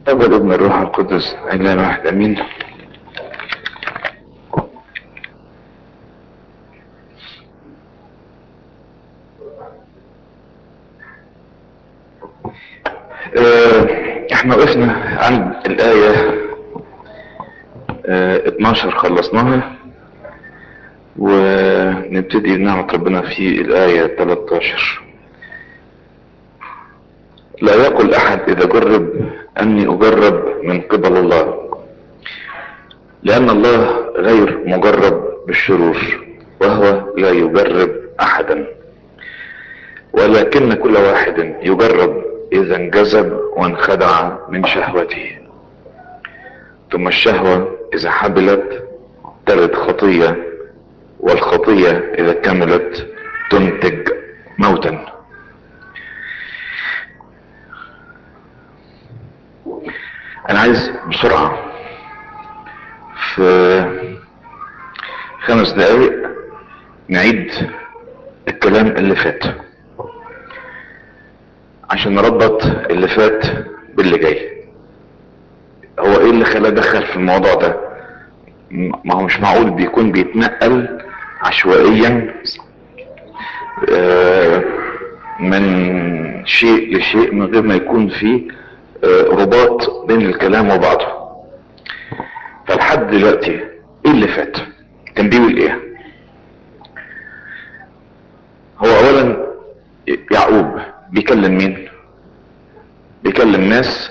أول ابن الروح القدس إله واحد أمين آه، احنا وقفنا عند الآية آه، 12 خلصناها ونبتدي بنعمة ربنا في الآية 13 لا يقل أحد إذا جرب أني أجرب من قبل الله لأن الله غير مجرب بالشرور وهو لا يجرب أحدا ولكن كل واحد يجرب إذا انجذب وانخدع من شهوته ثم الشهوة إذا حبلت تلد خطية والخطية إذا كملت تنتج موتا أنا عايز بسرعة في خمس دقايق نعيد الكلام اللي فات عشان نربط اللي فات باللي جاي هو ايه اللي خلاه دخل في الموضوع ده ما هو مش معقول بيكون بيتنقل عشوائيا آه، من شيء لشيء من غير ما يكون في آه، رباط بين الكلام وبعضه فلحد دلوقتي ايه اللي فات كان بيقول ايه هو اولا يعقوب بيكلم مين بيكلم ناس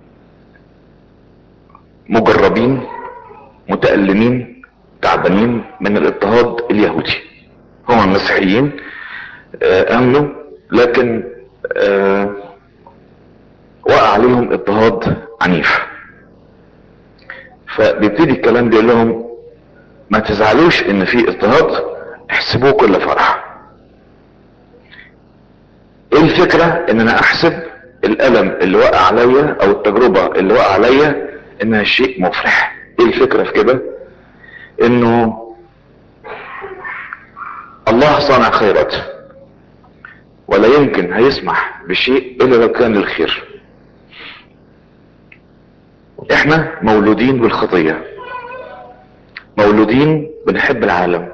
مجربين متألمين تعبانين من الاضطهاد اليهودي هم المسيحيين آه، امنوا لكن آه، وقع عليهم اضطهاد عنيف فبيبتدي الكلام بيقول لهم ما تزعلوش ان في اضطهاد احسبوه كل فرح ايه الفكرة ان انا احسب الالم اللي وقع عليا او التجربة اللي وقع عليا انها شيء مفرح ايه الفكرة في كده انه الله صانع خيرات ولا يمكن هيسمح بشيء الا لو كان للخير احنا مولودين بالخطية مولودين بنحب العالم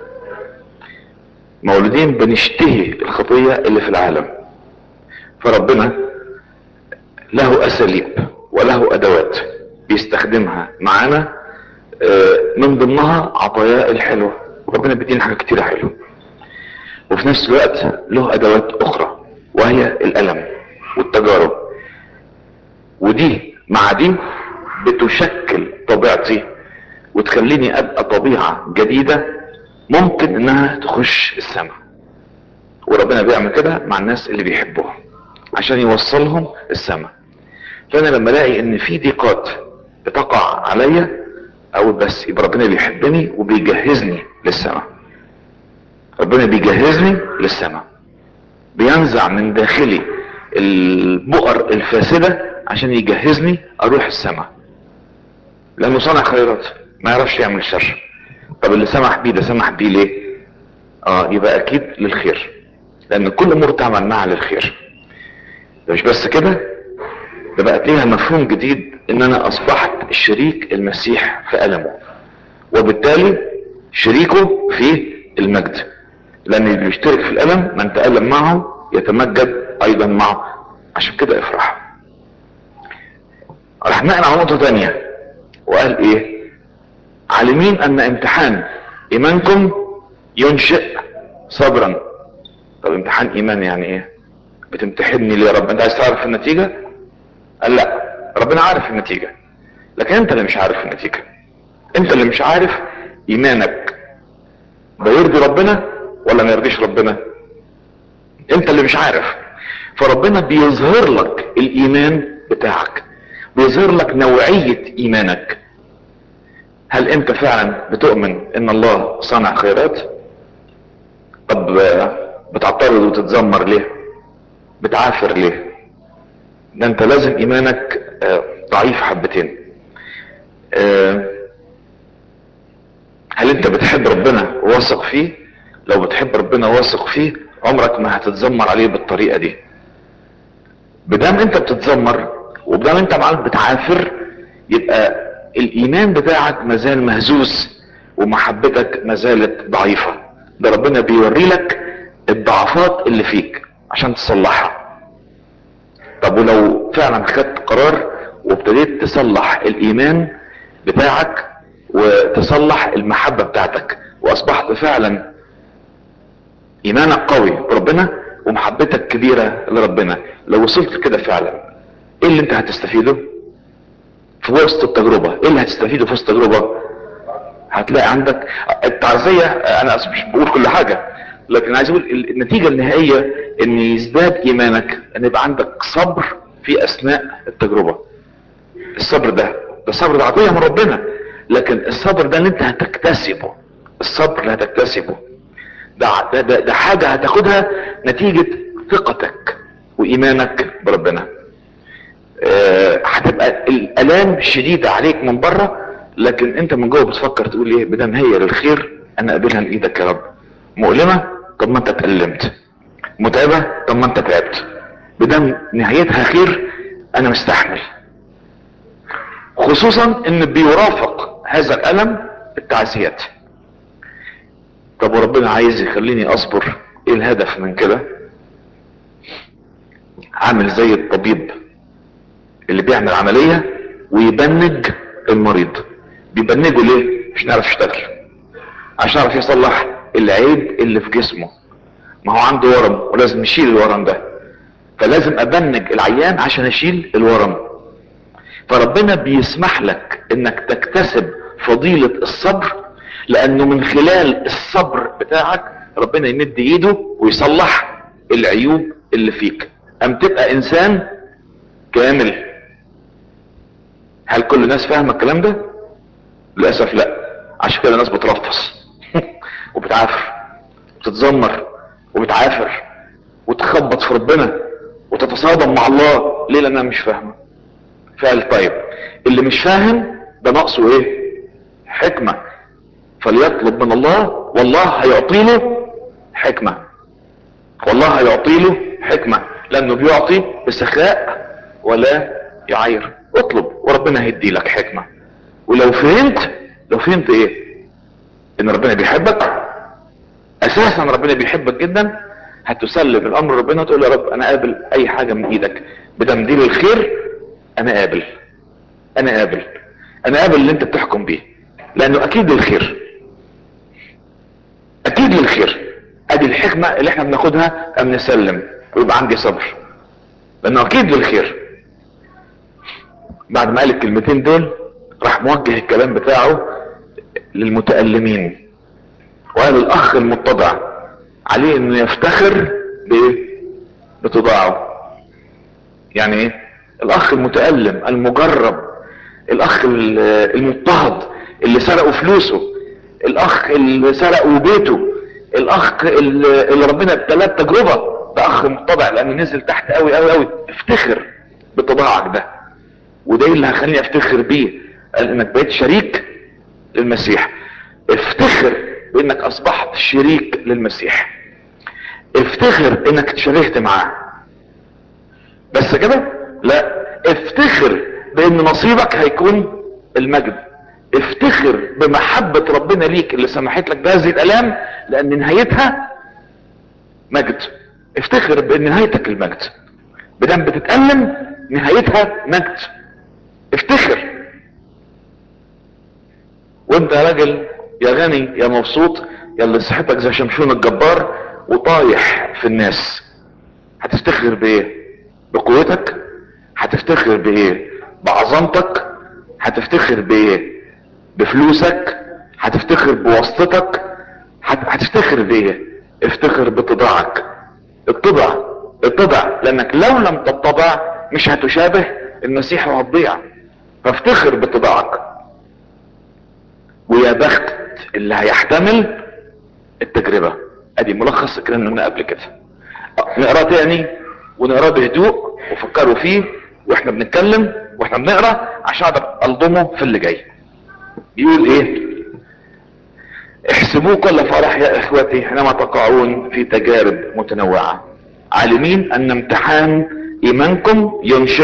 مولودين بنشتهي الخطية اللي في العالم فربنا له اساليب وله ادوات بيستخدمها معانا آه، من ضمنها عطاياه الحلوة ربنا بيدينا حاجات كتيرة حلوة وفي نفس الوقت له ادوات اخرى وهي الالم والتجارب ودي مع دي بتشكل طبيعتي وتخليني ابقى طبيعة جديدة ممكن انها تخش السماء وربنا بيعمل كده مع الناس اللي بيحبوها عشان يوصلهم السماء فانا لما الاقي ان في ضيقات بتقع عليا او بس يبقى ربنا بيحبني وبيجهزني للسماء ربنا بيجهزني للسماء بينزع من داخلي البؤر الفاسدة عشان يجهزني اروح السماء لانه صنع خيرات ما يعرفش يعمل شر طب اللي سمح بيه ده سمح بيه ليه اه يبقى اكيد للخير لان كل امور تعمل معها للخير ده مش بس كده ده بقت ليها مفهوم جديد ان انا اصبحت شريك المسيح في المه وبالتالي شريكه في المجد لان اللي بيشترك في الالم من تألم معه يتمجد ايضا معه عشان كده افرح راح نقل على نقطة تانية وقال ايه عالمين ان امتحان ايمانكم ينشئ صبرا طب امتحان ايمان يعني ايه بتمتحني ليه يا رب انت عايز تعرف النتيجة قال لا ربنا عارف النتيجة لكن انت اللي مش عارف النتيجة انت اللي مش عارف ايمانك ده يرضي ربنا ولا ما يرضيش ربنا انت اللي مش عارف فربنا بيظهر لك الايمان بتاعك بيظهر لك نوعية ايمانك هل انت فعلا بتؤمن ان الله صنع خيرات طب بتعترض وتتذمر ليه بتعافر ليه ده انت لازم ايمانك آه، ضعيف حبتين آه، هل انت بتحب ربنا واثق فيه لو بتحب ربنا واثق فيه عمرك ما هتتذمر عليه بالطريقة دي بدام انت بتتذمر وبدام انت معاك بتعافر يبقى الايمان بتاعك مازال مهزوز ومحبتك ما زالت ضعيفة ده ربنا بيوري لك الضعفات اللي فيك عشان تصلحها طب ولو فعلا خدت قرار وابتديت تصلح الايمان بتاعك وتصلح المحبة بتاعتك واصبحت فعلا ايمانك قوي بربنا ومحبتك كبيرة لربنا لو وصلت كده فعلا ايه اللي انت هتستفيده في وسط التجربة ايه اللي هتستفيده في وسط التجربة هتلاقي عندك التعزية انا أصلاً مش بقول كل حاجة لكن عايز اقول النتيجة النهائية ان يزداد ايمانك ان يبقى عندك صبر في اثناء التجربة الصبر ده ده الصبر ده عطية من ربنا لكن الصبر ده اللي انت هتكتسبه الصبر اللي هتكتسبه ده, ده, ده, ده حاجة هتاخدها نتيجة ثقتك وايمانك بربنا آه، هتبقى الالام شديدة عليك من بره لكن انت من جوه بتفكر تقول ايه بدم هي للخير انا قابلها لايدك يا رب مؤلمة طب ما انت اتألمت متعبة طب ما انت تعبت بدم نهايتها خير انا مستحمل خصوصا ان بيرافق هذا الالم التعزيات طب وربنا عايز يخليني اصبر ايه الهدف من كده عامل زي الطبيب اللي بيعمل عملية ويبنج المريض بيبنجه ليه مش نعرف يشتغل عشان يعرف يصلح العيب اللي في جسمه ما هو عنده ورم ولازم يشيل الورم ده فلازم ابنج العيان عشان اشيل الورم فربنا بيسمح لك انك تكتسب فضيلة الصبر لانه من خلال الصبر بتاعك ربنا يمد ايده ويصلح العيوب اللي فيك ام تبقى انسان كامل هل كل الناس فاهمه الكلام ده للاسف لا عشان كده الناس بترفص وبتعافر وتتذمر وبتعافر وتخبط في ربنا وتتصادم مع الله ليه لانها مش فاهمه فعل طيب اللي مش فاهم ده ناقصه ايه حكمه فليطلب من الله والله هيعطي له حكمه والله هيعطي له حكمه لانه بيعطي بسخاء ولا يعير اطلب وربنا هيدي لك حكمه ولو فهمت لو فهمت ايه ان ربنا بيحبك اساسا ربنا بيحبك جدا هتسلم الامر ربنا وتقول يا رب انا قابل اي حاجه من ايدك بدمديل الخير انا قابل انا قابل انا قابل اللي انت بتحكم بيه لانه اكيد للخير اكيد للخير ادي الحكمه اللي احنا بناخدها ام نسلم ويبقى عندي صبر لانه اكيد للخير بعد ما قال الكلمتين دول راح موجه الكلام بتاعه للمتألمين وقال الاخ المتضع عليه انه يفتخر بايه بتضاعه يعني ايه الاخ المتألم المجرب الاخ المضطهد اللي سرقوا فلوسه الاخ اللي سرقوا بيته الاخ اللي ربنا ابتلاه تجربة ده اخ متضع لانه نزل تحت قوي قوي قوي افتخر بتضاعك ده وده اللي هخليني افتخر بيه قال انك بقيت شريك للمسيح افتخر بانك اصبحت شريك للمسيح افتخر انك اتشريت معاه بس كده لا افتخر بان نصيبك هيكون المجد افتخر بمحبة ربنا ليك اللي سمحت لك بهذه الالام لان نهايتها مجد افتخر بان نهايتك المجد بدم بتتألم نهايتها مجد افتخر وانت يا راجل يا غني يا مبسوط يا اللي صحتك زي شمشون الجبار وطايح في الناس هتفتخر بايه بقوتك هتفتخر بايه بعظمتك هتفتخر بايه بفلوسك هتفتخر بواسطتك هتفتخر بايه افتخر بتضاعك اتضع اتضع لانك لو لم تتضع مش هتشابه المسيح وهتضيع فافتخر بتضاعك ويا بخت اللي هيحتمل التجربة ادي ملخص الكلام اللي قبل كده نقراه تاني ونقراه بهدوء وفكروا فيه واحنا بنتكلم واحنا بنقرا عشان اقدر الضمه في اللي جاي يقول ايه احسبوه كل فرح يا اخوتي حينما تقعون في تجارب متنوعة عالمين ان امتحان ايمانكم ينشئ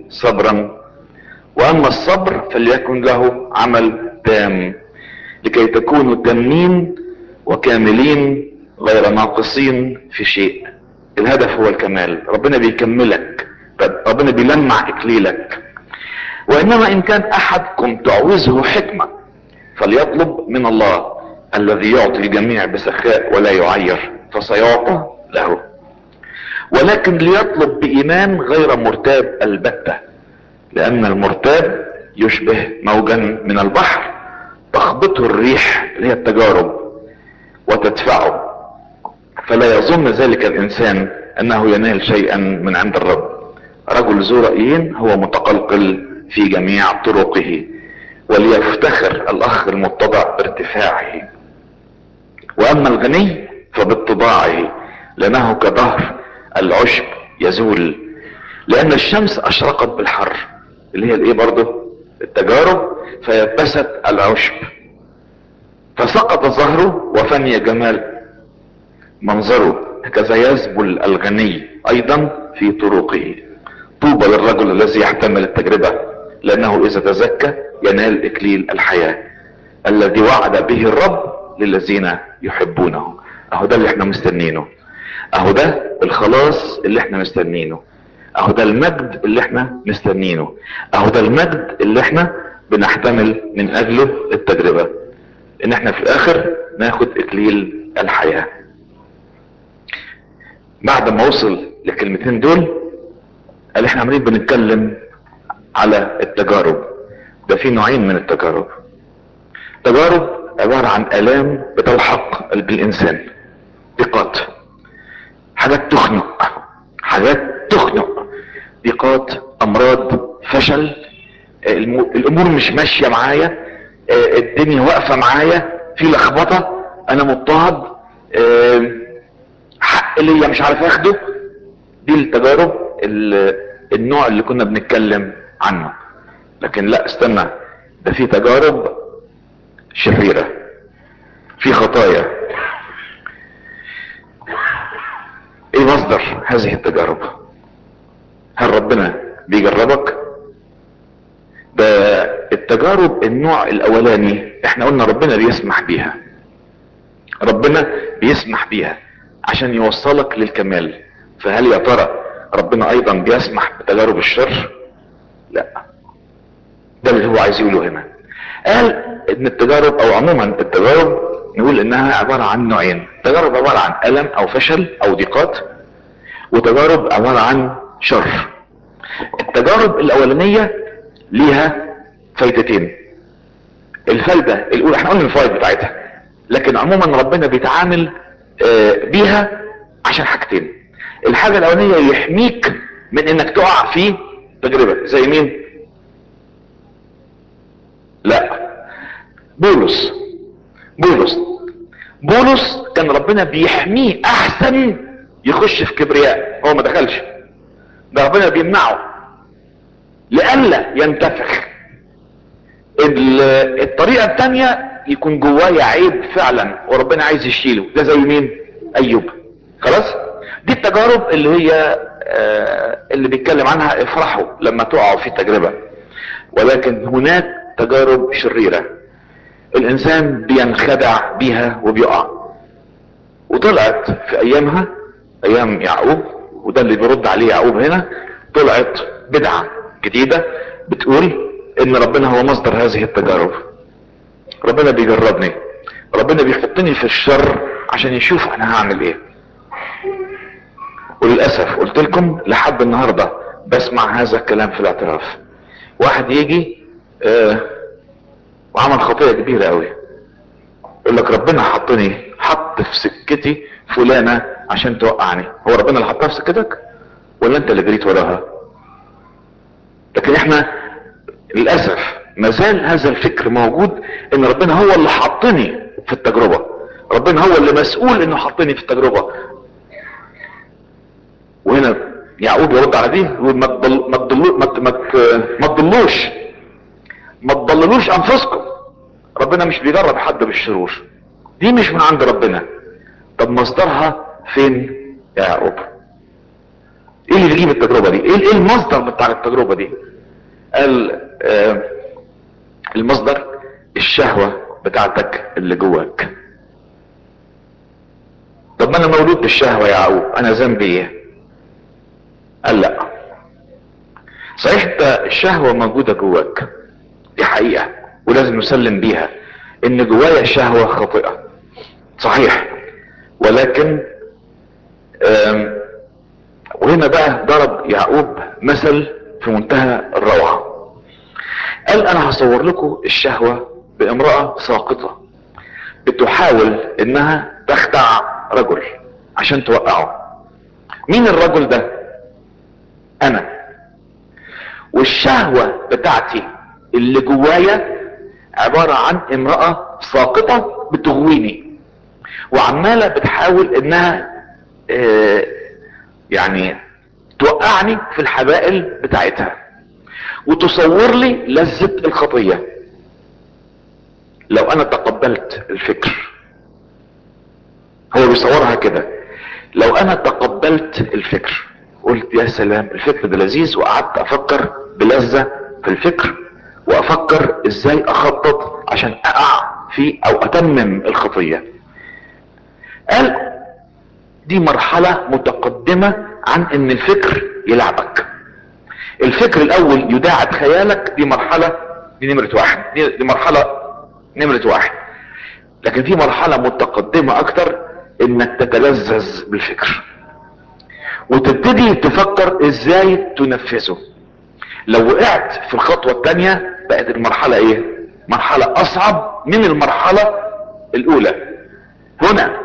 صبرا واما الصبر فليكن له عمل تام لكي تكونوا تامين وكاملين غير ناقصين في شيء الهدف هو الكمال ربنا بيكملك ربنا بيلمع اكليلك وانما ان كان احدكم تعوزه حكمة فليطلب من الله الذي يعطي الجميع بسخاء ولا يعير فسيعطى له ولكن ليطلب بايمان غير مرتاب البتة لان المرتاب يشبه موجا من البحر تخبطه الريح اللي هي التجارب وتدفعه فلا يظن ذلك الانسان انه ينال شيئا من عند الرب رجل ذو رأيين هو متقلقل في جميع طرقه وليفتخر الاخ المتضع بارتفاعه واما الغني فباتضاعه لانه كظهر العشب يزول لان الشمس اشرقت بالحر اللي هي الايه برضه التجارب فيبست العشب فسقط ظهره وفني جمال منظره هكذا يزبل الغني ايضا في طرقه طوبى للرجل الذي يحتمل التجربة لانه اذا تزكى ينال اكليل الحياة الذي وعد به الرب للذين يحبونه اهو ده اللي احنا مستنينه اهو ده الخلاص اللي احنا مستنينه اهو ده المجد اللي احنا مستنينه اهو ده المجد اللي احنا بنحتمل من اجله التجربة ان احنا في الاخر ناخد اكليل الحياة بعد ما وصل للكلمتين دول قال احنا عمالين بنتكلم على التجارب ده في نوعين من التجارب تجارب عبارة عن الام بتلحق قلب الانسان ضيقات حاجات تخنق حاجات تخنق ضيقات امراض فشل الامور مش ماشية معايا الدنيا واقفة معايا في لخبطة انا مضطهد حق ليا مش عارف اخده دي التجارب النوع اللي كنا بنتكلم عنه لكن لا استنى ده في تجارب شريرة في خطايا ايه مصدر هذه التجارب هل ربنا بيجربك ده التجارب النوع الاولاني احنا قلنا ربنا بيسمح بيها ربنا بيسمح بيها عشان يوصلك للكمال فهل يا ترى ربنا ايضا بيسمح بتجارب الشر لا ده اللي هو عايز يقوله هنا قال ان التجارب او عموما التجارب نقول انها عبارة عن نوعين تجارب عبارة عن الم او فشل او ضيقات وتجارب عبارة عن شر التجارب الاولانية ليها فايدتين الفايدة الاولى احنا قلنا الفايد بتاعتها لكن عموما ربنا بيتعامل بيها عشان حاجتين الحاجة الاولانية يحميك من انك تقع في تجربة زي مين لا بولس بولس بولس كان ربنا بيحميه احسن يخش في كبرياء هو ما دخلش ده ربنا بيمنعه لئلا ينتفخ الطريقة التانية يكون جوايا عيب فعلا وربنا عايز يشيله ده زي مين ايوب خلاص دي التجارب اللي هي آه اللي بيتكلم عنها افرحوا لما تقعوا في تجربة ولكن هناك تجارب شريرة الانسان بينخدع بيها وبيقع وطلعت في ايامها ايام يعقوب وده اللي بيرد عليه يعقوب هنا طلعت بدعة جديدة بتقول ان ربنا هو مصدر هذه التجارب ربنا بيجربني ربنا بيحطني في الشر عشان يشوف انا هعمل ايه وللأسف قلت لكم لحد النهاردة بسمع هذا الكلام في الاعتراف واحد يجي آه وعمل خطيئة كبيرة قوي يقول لك ربنا حطني حط في سكتي فلانة عشان توقعني هو ربنا اللي حطها في سكتك ولا انت اللي جريت وراها لكن احنا للأسف ما زال هذا الفكر موجود ان ربنا هو اللي حطني في التجربة ربنا هو اللي مسؤول انه حطني في التجربة وهنا يعقوب يرد على دي يقول ما تضل ما تضلو ما ما تضلوش ما تضللوش انفسكم ربنا مش بيجرب حد بالشرور دي مش من عند ربنا طب مصدرها فين يا يعقوب ايه اللي بيجيب التجربة دي ايه إيه المصدر بتاع التجربة دي قال آه المصدر الشهوة بتاعتك اللي جواك طب ما انا مولود بالشهوة يا يعقوب انا ذنبي ايه قال لا صحيح انت الشهوة موجودة جواك دي حقيقة ولازم نسلم بيها ان جوايا شهوة خاطئة صحيح ولكن آم، وهنا بقى ضرب يعقوب مثل في منتهى الروعة قال انا هصور لكم الشهوة بامرأة ساقطة بتحاول انها تخدع رجل عشان توقعه مين الرجل ده انا والشهوة بتاعتي اللي جوايا عبارة عن امرأة ساقطة بتغويني وعمالة بتحاول انها آه، يعني توقعني في الحبائل بتاعتها وتصور لي لذة الخطية لو انا تقبلت الفكر هو بيصورها كده لو انا تقبلت الفكر قلت يا سلام الفكر ده لذيذ وقعدت افكر بلذة في الفكر وافكر ازاي اخطط عشان اقع في او اتمم الخطية قال دي مرحلة متقدمة عن ان الفكر يلعبك الفكر الاول يداعب خيالك دي مرحلة دي نمرة واحد دي, دي مرحلة نمرة واحد لكن في مرحلة متقدمة اكتر انك تتلذذ بالفكر وتبتدي تفكر ازاي تنفذه لو وقعت في الخطوة التانية بقت المرحلة ايه مرحلة اصعب من المرحلة الاولى هنا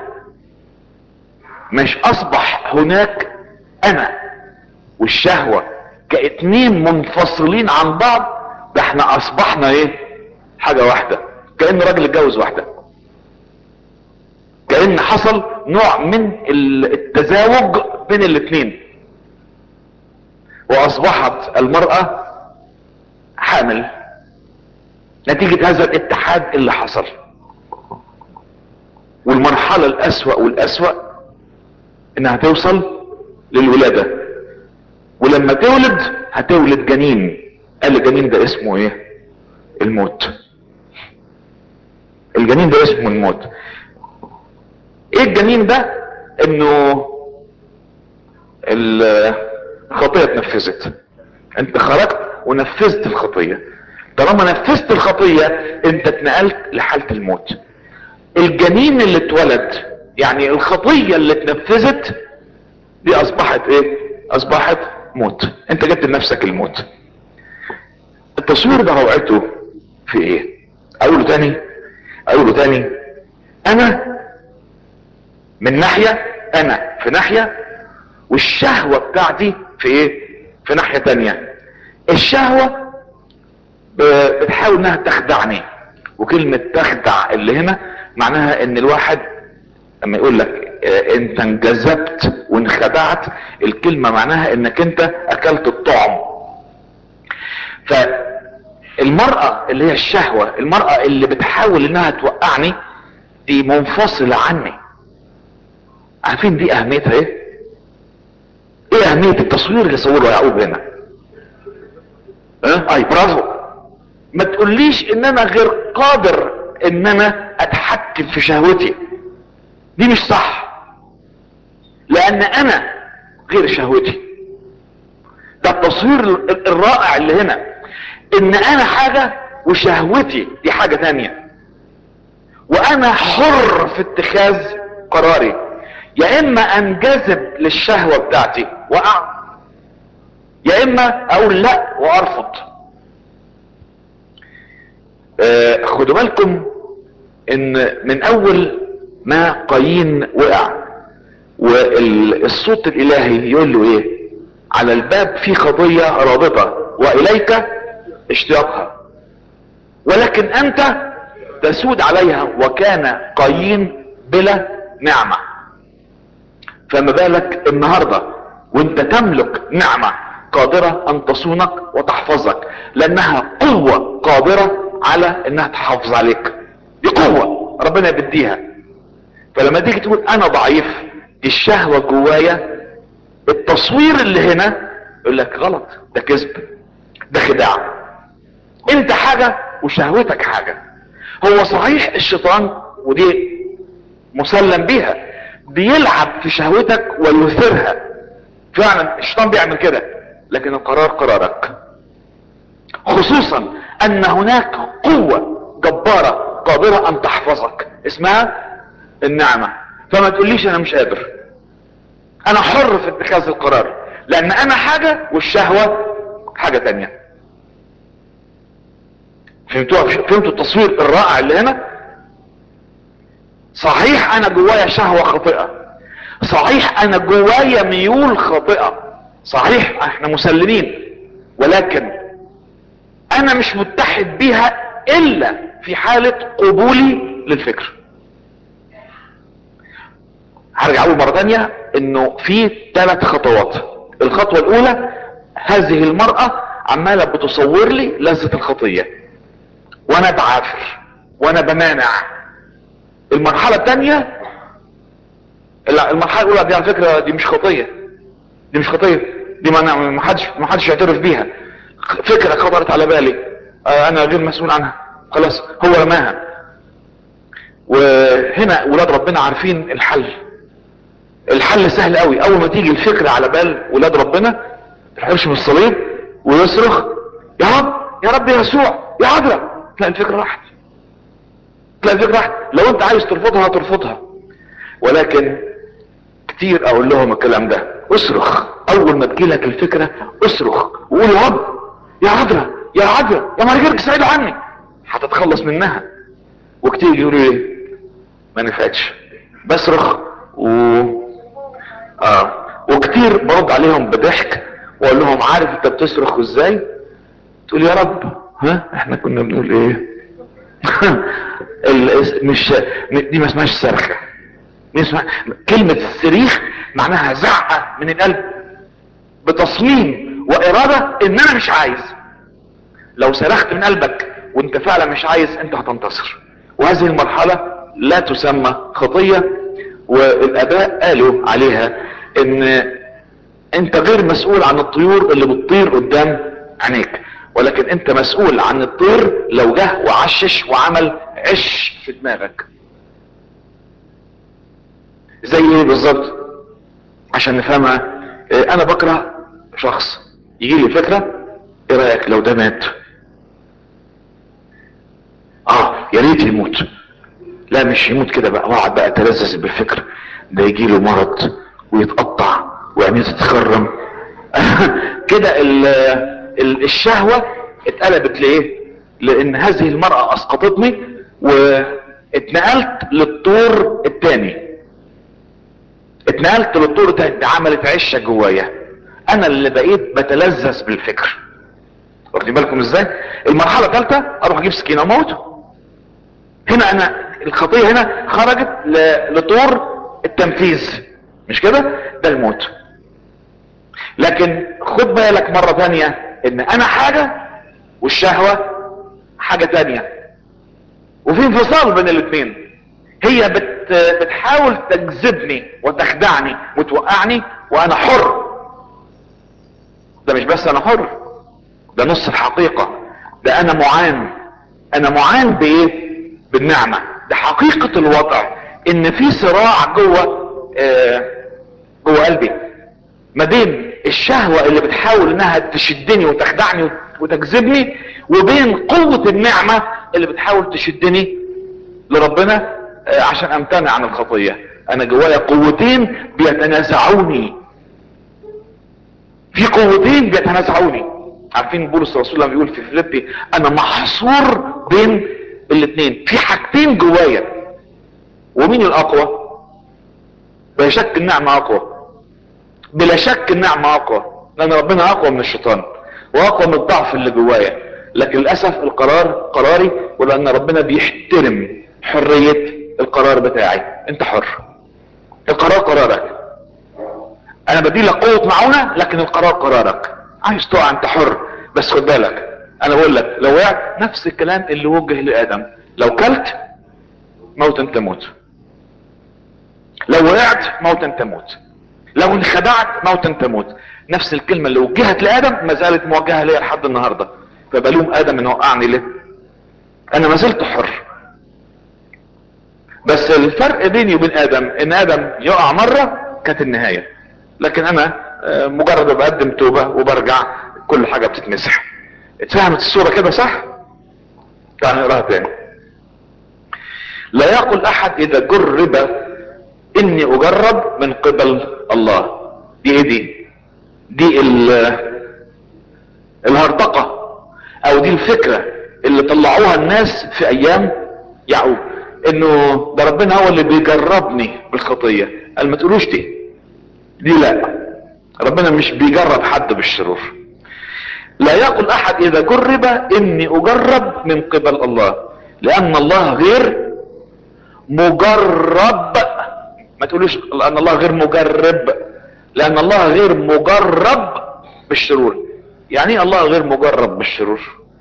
مش اصبح هناك انا والشهوة كاتنين منفصلين عن بعض ده احنا اصبحنا ايه حاجة واحدة كأن راجل اتجوز واحدة كأن حصل نوع من التزاوج بين الاتنين واصبحت المرأة حامل نتيجة هذا الاتحاد اللي حصل والمرحلة الاسوأ والاسوأ انها توصل للولادة ولما تولد هتولد جنين قال الجنين ده اسمه ايه الموت الجنين ده اسمه الموت ايه الجنين ده انه الخطية اتنفذت انت خرجت ونفذت الخطية طالما نفذت الخطية انت اتنقلت لحالة الموت الجنين اللي اتولد يعني الخطية اللي اتنفذت دي اصبحت ايه اصبحت موت انت جبت لنفسك الموت التصوير ده روعته في ايه اقوله تاني اقوله تاني انا من ناحية انا في ناحية والشهوة بتاعتي في ايه في ناحية تانية الشهوة ب- بتحاول انها تخدعني وكلمة تخدع اللي هنا معناها ان الواحد لما يقول لك آه، انت انجذبت وانخدعت الكلمة معناها انك انت اكلت الطعم فالمرأة اللي هي الشهوة المرأة اللي بتحاول انها توقعني دي منفصلة عني عارفين دي اهميتها ايه ايه اهمية التصوير اللي صوره يعقوب هنا اه اي برافو ما تقوليش ان انا غير قادر ان انا اتحكم في شهوتي دي مش صح لان انا غير شهوتي ده التصوير ال- الرائع اللي هنا ان انا حاجة وشهوتي دي حاجة تانية وانا حر في اتخاذ قراري يا اما انجذب للشهوة بتاعتي واقع يا اما اقول لا وارفض آه خدوا بالكم ان من اول ما قايين وقع والصوت الالهي يقول له ايه على الباب في قضية رابطة واليك اشتياقها ولكن انت تسود عليها وكان قايين بلا نعمة فما بالك النهاردة وانت تملك نعمة قادرة ان تصونك وتحفظك لانها قوة قادرة على انها تحافظ عليك دي قوة ربنا بيديها فلما تيجي تقول انا ضعيف الشهوة جوايا التصوير اللي هنا يقول لك غلط ده كذب ده خداع انت حاجة وشهوتك حاجة هو صحيح الشيطان ودي مسلم بيها بيلعب في شهوتك ويثيرها فعلا الشيطان بيعمل كده لكن القرار قرارك خصوصا ان هناك قوة جبارة قادرة ان تحفظك اسمها النعمة فما تقوليش انا مش قادر انا حر في اتخاذ القرار لان انا حاجة والشهوة حاجة تانية فهمتوا فهمتوا التصوير الرائع اللي هنا صحيح انا جوايا شهوة خاطئة صحيح انا جوايا ميول خاطئة صحيح احنا مسلمين ولكن انا مش متحد بيها الا في حالة قبولي للفكر هرجع اقول مرة تانية انه في ثلاث خطوات الخطوة الاولى هذه المرأة عمالة بتصور لي لذة الخطية وانا بعافر وانا بمانع المرحلة الثانية لا المرحلة الاولى دي على فكرة دي مش خطية دي مش خطية دي ما ما حدش ما حدش يعترف بيها فكرة خطرت على بالي آه انا غير مسؤول عنها خلاص هو رماها وهنا ولاد ربنا عارفين الحل الحل سهل قوي اول ما تيجي الفكرة على بال ولاد ربنا يحرش من الصليب ويصرخ يا رب يا رب يا يسوع يا عذراء تلاقي الفكرة راحت تلاقي الفكرة راحت لو انت عايز ترفضها ترفضها ولكن كتير اقول لهم الكلام ده اصرخ اول ما تجيلك الفكرة اصرخ وقول يا رب يا عذراء يا عذراء يا مرجرك سعيد عني هتتخلص منها وكتير يقولوا ايه ما نفعتش بصرخ و اه وكتير برد عليهم بضحك واقول لهم عارف انت بتصرخ ازاي تقول يا رب ها احنا كنا بنقول ايه مش دي ما اسمهاش صرخه اسمها كلمه الصريخ معناها زعقه من القلب بتصميم واراده ان انا مش عايز لو صرخت من قلبك وانت فعلا مش عايز انت هتنتصر وهذه المرحله لا تسمى خطيه والاباء قالوا عليها ان انت غير مسؤول عن الطيور اللي بتطير قدام عينيك ولكن انت مسؤول عن الطير لو جه وعشش وعمل عش في دماغك زي ايه بالظبط عشان نفهمها اه انا بكره شخص يجي لي فكره ايه رايك لو ده مات اه يا ريت يموت لا مش يموت كده بقى واقعد بقى اتلذذ بالفكر ده يجي له مرض ويتقطع وعينيه تتخرم كده الشهوة اتقلبت لايه لان هذه المرأة اسقطتني واتنقلت للطور التاني اتنقلت للطور التاني ده عملت عشة جوايا انا اللي بقيت بتلذذ بالفكر واخدين بالكم ازاي المرحلة الثالثة اروح اجيب سكينة وموته هنا انا الخطية هنا خرجت لطور التنفيذ مش كده ده الموت لكن خد بالك مرة تانية ان انا حاجة والشهوة حاجة تانية وفي انفصال بين الاثنين هي بت بتحاول تجذبني وتخدعني وتوقعني وانا حر ده مش بس انا حر ده نص الحقيقة ده انا معان انا معان بايه بالنعمة ده حقيقة الوضع ان في صراع جوه آه جوه قلبي ما بين الشهوة اللي بتحاول انها تشدني وتخدعني وتجذبني وبين قوة النعمة اللي بتحاول تشدني لربنا عشان امتنع عن الخطية انا جوايا قوتين بيتنازعوني في قوتين بيتنازعوني عارفين بولس الرسول لما بيقول في فيليبي انا محصور بين الاثنين في حاجتين جوايا ومين الاقوى بلا شك النعمة اقوى بلا شك النعمة اقوى لان ربنا اقوى من الشيطان واقوى من الضعف اللي جوايا لكن للاسف القرار قراري ولان ربنا بيحترم حرية القرار بتاعي انت حر القرار قرارك انا بدي لك قوة معونة لكن القرار قرارك عايز تقع انت حر بس خد بالك انا بقول لك لو وقعت نفس الكلام اللي وجه لادم لو كلت موتا تموت لو وقعت موتا تموت لو انخدعت موتا تموت نفس الكلمة اللي وجهت لآدم ما زالت موجهة ليا لحد النهاردة فبلوم آدم انه وقعني ليه انا ما زلت حر بس الفرق بيني وبين ادم ان ادم يقع مرة كانت النهاية لكن انا آه، مجرد بقدم توبة وبرجع كل حاجة بتتمسح اتفهمت الصورة كده صح تعال نقراها تاني لا يقل احد اذا جرب اني اجرب من قبل الله دي ايه دي دي الهرطقة او دي الفكرة اللي طلعوها الناس في ايام يعقوب انه ده ربنا هو اللي بيجربني بالخطية قال ما تقولوش دي دي لا ربنا مش بيجرب حد بالشرور لا يقل احد اذا جرب اني اجرب من قبل الله لان الله غير مجرب ما تقولوش لان الله غير مجرب لان الله غير مجرب بالشرور يعني ايه الله غير مجرب بالشرور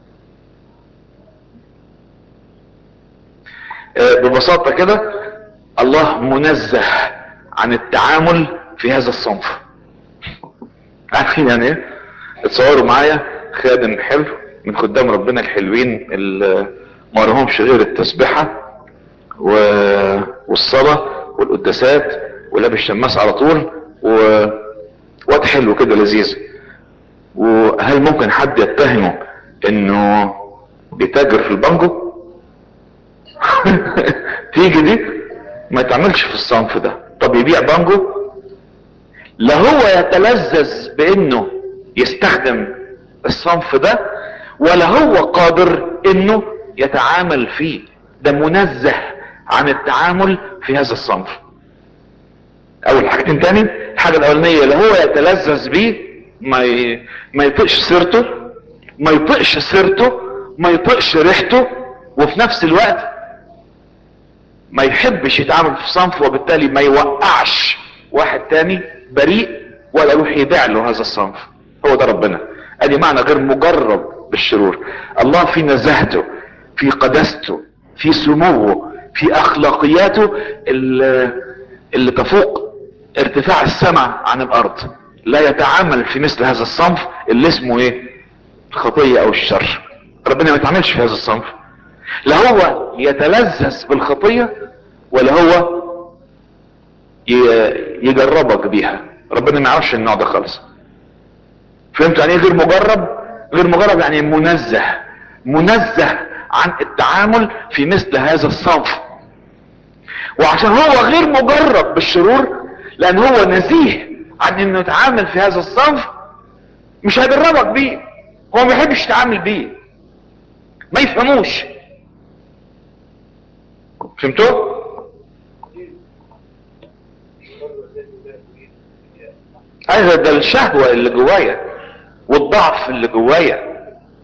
آه، ببساطة كده الله منزه عن التعامل في هذا الصنف عارفين يعني ايه اتصوروا معايا خادم حلو من خدام ربنا الحلوين اللي ما لهمش غير التسبحة و... والصلاة والقداسات ولابس شماس على طول و واد حلو كده لذيذ وهل ممكن حد يتهمه انه بيتاجر في البانجو تيجي دي ما يتعملش في الصنف ده طب يبيع بانجو لا هو يتلذذ بانه يستخدم الصنف ده ولا هو قادر انه يتعامل فيه ده منزه عن التعامل في هذا الصنف اول حاجتين تاني الحاجة الاولانية لا هو يتلذذ بيه ما ي... ما يطقش سيرته ما يطقش سيرته ما يطقش ريحته وفي نفس الوقت ما يحبش يتعامل في صنف وبالتالي ما يوقعش واحد تاني بريء ولا يروح يبيع له هذا الصنف هو ده ربنا ادي معنى غير مجرب بالشرور الله في نزاهته في قداسته في سموه في اخلاقياته اللي, اللي تفوق ارتفاع السماء عن الارض لا يتعامل في مثل هذا الصنف اللي اسمه ايه الخطية او الشر ربنا ما يتعاملش في هذا الصنف لا هو يتلذذ بالخطية ولا هو يجربك بيها ربنا ما يعرفش النوع ده خالص فهمت يعني ايه غير مجرب غير مجرب يعني منزه منزه عن التعامل في مثل هذا الصنف وعشان هو غير مجرب بالشرور لان هو نزيه عن انه يتعامل في هذا الصنف مش هيجربك بيه هو ما بيحبش يتعامل بيه ما يفهموش فهمتوا ايوه ده الشهوة اللي جوايا والضعف اللي جوايا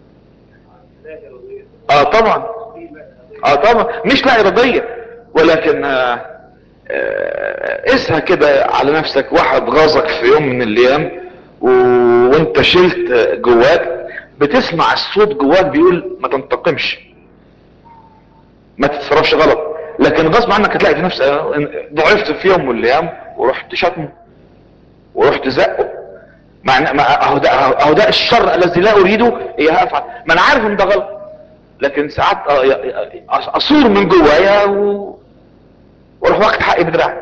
اه طبعا اه طبعا مش لا ارادية ولكن آه آه اسها كده على نفسك واحد غاظك في يوم من الايام و... وانت شلت جواك بتسمع الصوت جواك بيقول ما تنتقمش ما تتصرفش غلط لكن غصب عنك هتلاقي في نفسك ضعفت في يوم من الايام ورحت شتمه ورحت زقه مع ما اهو ده اهو ده الشر الذي لا اريده ايه هفعل ما انا عارف ان ده غلط لكن ساعات اصور من جوايا و... واروح واخد حقي بدراعي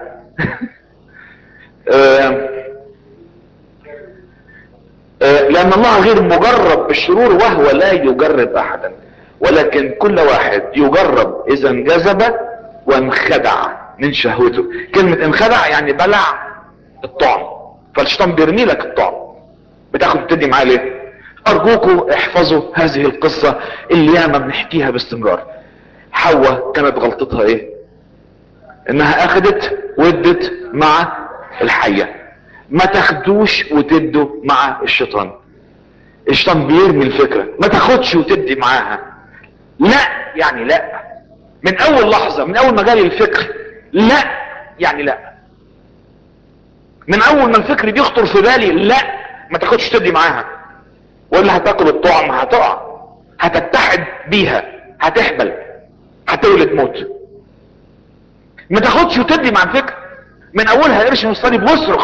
لان الله غير مجرب بالشرور وهو لا يجرب احدا ولكن كل واحد يجرب اذا انجذب وانخدع من شهوته كلمة انخدع يعني بلع الطعم فالشيطان بيرمي لك الطعم بتاخد تدي معاه ليه ارجوكم احفظوا هذه القصة اللي ياما بنحكيها باستمرار حواء كانت غلطتها ايه انها اخدت ودت مع الحية ما تاخدوش وتدوا مع الشيطان الشيطان بيرمي الفكرة ما تاخدش وتدي معاها لا يعني لا من اول لحظة من اول ما جالي الفكر لا يعني لا من اول ما الفكر بيخطر في بالي لا ما تاخدش تدي معاها ولا هتاكل الطعم هتقع هتتحد بيها هتحبل هتولد موت ما تاخدش وتدي مع الفكر من اولها قرش من الصليب واصرخ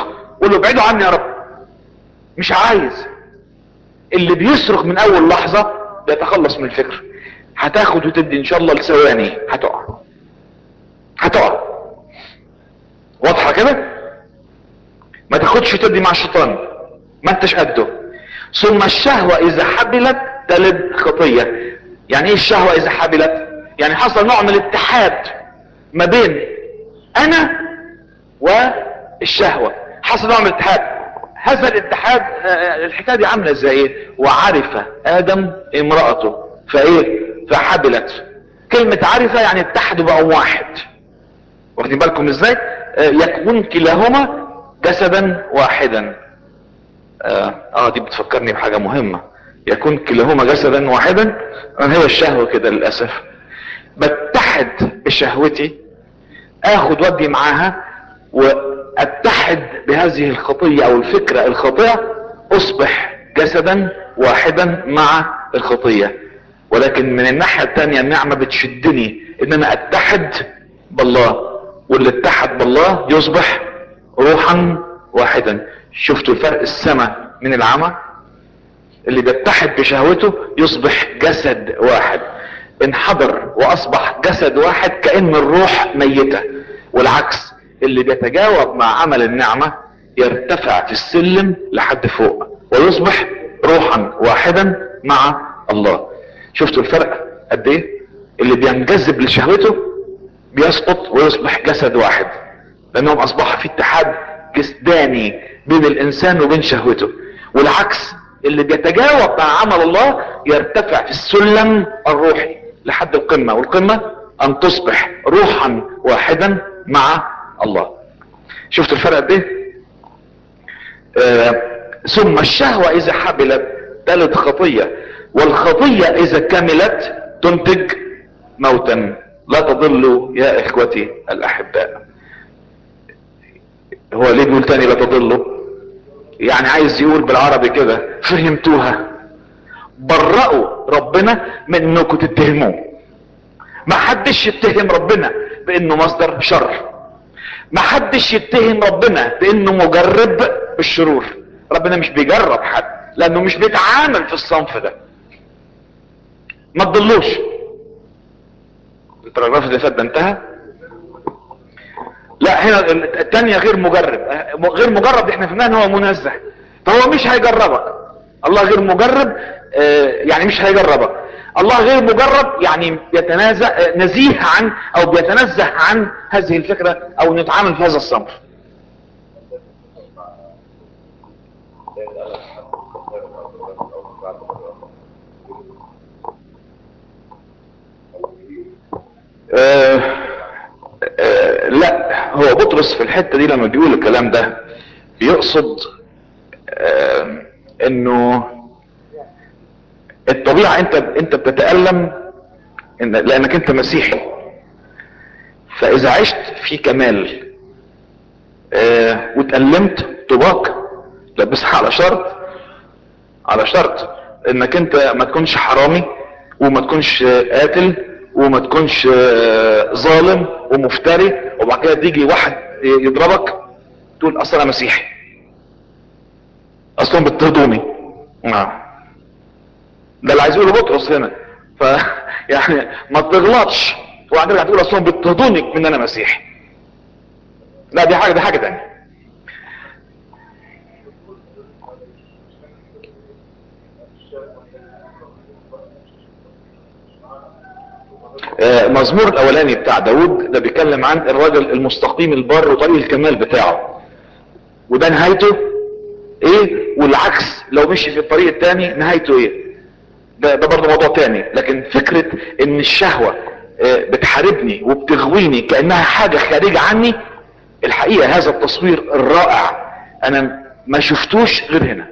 قول له ابعدوا عني يا رب مش عايز اللي بيصرخ من اول لحظة بيتخلص من الفكر هتاخد وتدي ان شاء الله لثواني هتقع هتقع واضحة كده ما تاخدش وتدي مع الشيطان ما انتش قده ثم الشهوة اذا حبلت تلد خطية يعني ايه الشهوة اذا حبلت يعني حصل نوع من الاتحاد ما بين انا والشهوة حصل نوع من الاتحاد هذا الاتحاد آه، الحكاية دي عاملة زي ايه وعرف ادم امرأته فايه فحبلت كلمة عرفة يعني اتحدوا بقوا واحد واخدين بالكم ازاي آه، يكون كلاهما جسدا واحدا آه, اه دي بتفكرني بحاجة مهمة يكون كلاهما جسدا واحدا آه هي الشهوة كده للأسف بتحد بشهوتي اخد ودي معاها واتحد بهذه الخطية او الفكرة الخاطئة اصبح جسدا واحدا مع الخطية ولكن من الناحية التانية النعمة بتشدني ان انا اتحد بالله واللي اتحد بالله يصبح روحا واحدا شفتوا الفرق السماء من العمى اللي بيتحد بشهوته يصبح جسد واحد انحدر واصبح جسد واحد كأن الروح ميتة والعكس اللي بيتجاوب مع عمل النعمة يرتفع في السلم لحد فوق ويصبح روحا واحدا مع الله شفتوا الفرق قد ايه اللي بينجذب لشهوته بيسقط ويصبح جسد واحد لانهم اصبح في اتحاد جسداني بين الانسان وبين شهوته والعكس اللي بيتجاوب مع عمل الله يرتفع في السلم الروحي لحد القمة والقمة ان تصبح روحا واحدا مع الله شفتوا الفرق قد ايه آه ثم الشهوة اذا حبلت تلد خطية والخطية اذا كملت تنتج موتا لا تضلوا يا اخوتي الاحباء هو ليه بيقول تاني لا تضلوا يعني عايز يقول بالعربي كده فهمتوها برأوا ربنا من انكم تتهموه ما حدش يتهم ربنا بانه مصدر شر ما حدش يتهم ربنا بانه مجرب بالشرور ربنا مش بيجرب حد لانه مش بيتعامل في الصنف ده ما تضلوش البراجراف اللي فات ده انتهى لا هنا التانية غير مجرب غير مجرب احنا فهمناها ان هو منزه فهو مش هيجربك الله غير مجرب اه يعني مش هيجربك الله غير مجرب يعني بيتنازع نزيه عن او بيتنزه عن هذه الفكرة او نتعامل في هذا الصنف آه آه لا هو بطرس في الحتة دي لما بيقول الكلام ده بيقصد آه انه الطبيعة انت انت بتتألم إن لانك انت مسيحي فاذا عشت في كمال آه واتألمت طباق لبسها على شرط على شرط انك انت ما تكونش حرامي وما تكونش قاتل وما تكونش ظالم ومفتري وبعد كده تيجي واحد يضربك تقول اصل انا مسيحي اصلا بتهضمي نعم ده اللي عايز يقوله بطرس هنا ف يعني ما تغلطش وبعدين هتقول اصلا بتهضمك من انا مسيحي لا دي حاجه دي حاجه تانية مزمور الاولاني بتاع داود ده بيتكلم عن الراجل المستقيم البار وطريق الكمال بتاعه وده نهايته ايه والعكس لو مشي في الطريق التاني نهايته ايه ده, ده برضه موضوع تاني لكن فكرة ان الشهوة بتحاربني وبتغويني كأنها حاجة خارجة عني الحقيقة هذا التصوير الرائع انا ما شفتوش غير هنا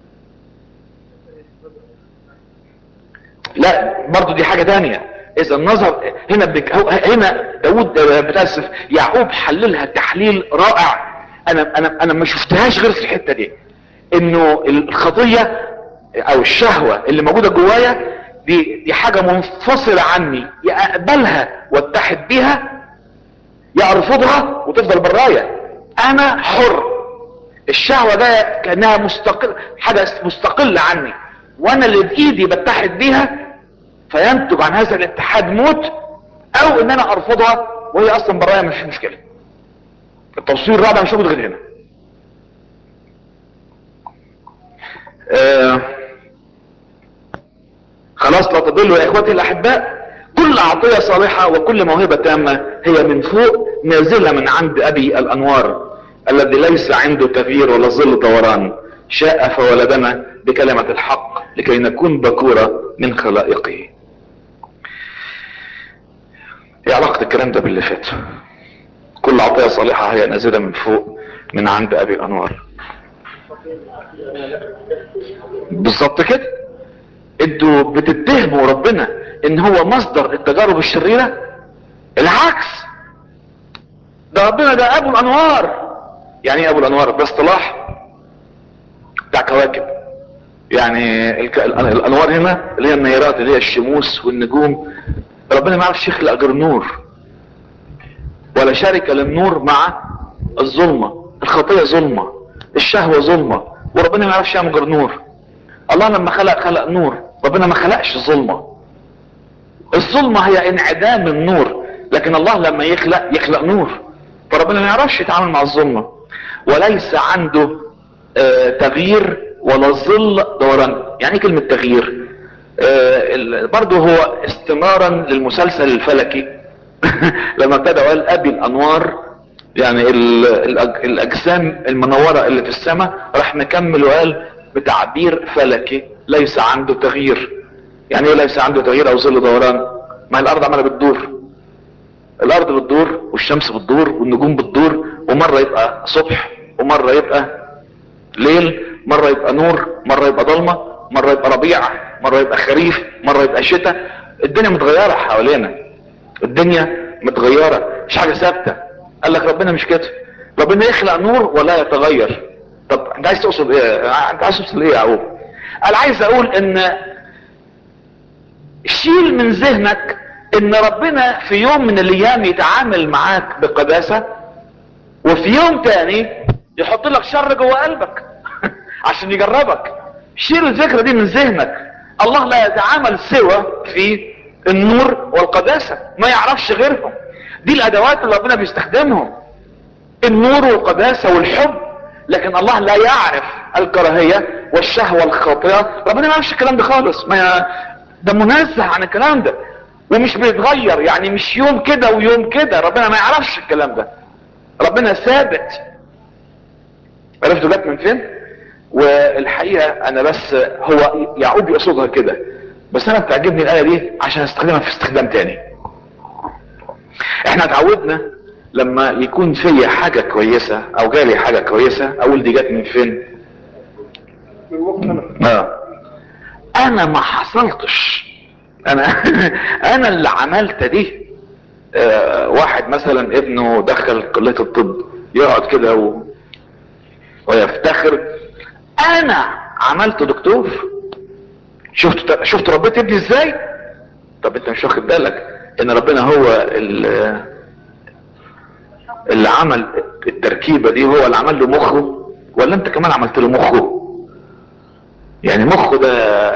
لا برضه دي حاجة تانية اذا النظر هنا بك هنا داود بتاسف يعقوب حللها تحليل رائع انا انا انا ما شفتهاش غير في الحته دي انه الخطيه او الشهوه اللي موجوده جوايا دي دي حاجه منفصله عني يا اقبلها واتحد بيها يا ارفضها وتفضل برايا انا حر الشهوة ده كأنها مستقل حدث مستقل عني وانا اللي بايدي بتحد بيها فينتج عن هذا الاتحاد موت او ان انا ارفضها وهي اصلا برايا مش مشكلة التوصيل الرابع مش موجود غير هنا آه خلاص لا تضلوا يا اخوتي الاحباء كل عطية صالحة وكل موهبة تامة هي من فوق نازلة من عند ابي الانوار الذي ليس عنده تغيير ولا ظل دوران شاء فولدنا بكلمة الحق لكي نكون بكورة من خلائقه ايه علاقة الكلام ده باللي فات كل عطية صالحة هي نازلة من فوق من عند ابي الانوار بالظبط كده انتوا بتتهموا ربنا ان هو مصدر التجارب الشريرة العكس ده ربنا ده ابو الانوار يعني ايه ابو الانوار ده اصطلاح بتاع كواكب يعني الك... الانوار هنا اللي هي النيرات اللي هي الشموس والنجوم ربنا ما يعرفش يخلق غير نور ولا شركة للنور مع الظلمة الخطية ظلمة الشهوة ظلمة وربنا ما يعرفش يعمل غير نور الله لما خلق خلق نور ربنا ما خلقش ظلمة الظلمة هي انعدام النور لكن الله لما يخلق يخلق نور فربنا ما يعرفش يتعامل مع الظلمة وليس عنده آه تغيير ولا ظل دوران يعني كلمة تغيير آه برضه هو استمرارا للمسلسل الفلكي لما ابتدى قال ابي الانوار يعني الاجسام المنورة اللي في السماء راح مكمل وقال بتعبير فلكي ليس عنده تغيير يعني ايه ليس عنده تغيير او ظل دوران ما هي الارض عماله بتدور الارض بتدور والشمس بتدور والنجوم بتدور ومرة يبقى صبح ومرة يبقى ليل مرة يبقى نور مرة يبقى ضلمة مرة يبقى ربيع مرة يبقى خريف مرة يبقى شتاء الدنيا متغيرة حوالينا الدنيا متغيرة مش حاجة ثابتة قال لك ربنا مش كده ربنا يخلق نور ولا يتغير طب انت عايز تقصد ايه انت عايز توصل ايه يا عقوب انا عايز اقول ان شيل من ذهنك ان ربنا في يوم من الايام يتعامل معاك بقداسة وفي يوم تاني يحط لك شر جوه قلبك عشان يجربك شيل الفكرة دي من ذهنك الله لا يتعامل سوى في النور والقداسة ما يعرفش غيرهم دي الادوات اللي ربنا بيستخدمهم النور والقداسة والحب لكن الله لا يعرف الكراهية والشهوة الخاطئة ربنا ما يعرفش الكلام ده خالص ما ده منزه عن الكلام ده ومش بيتغير يعني مش يوم كده ويوم كده ربنا ما يعرفش الكلام ده ربنا ثابت عرفتوا جت من فين والحقيقة انا بس هو يعقوب يقصدها كده بس انا بتعجبني الايه دي عشان استخدمها في استخدام تاني احنا اتعودنا لما يكون فيا حاجة كويسة او جالي حاجة كويسة اقول دي جت من فين اه انا ما حصلتش انا انا اللي عملت دي آه واحد مثلا ابنه دخل كلية الطب يقعد كده و... ويفتخر انا عملت دكتور شفت شفت ربيت ابني ازاي طب انت مش واخد بالك ان ربنا هو اللي, اللي عمل التركيبة دي هو اللي عمل له مخه ولا انت كمان عملت له مخه يعني مخه ده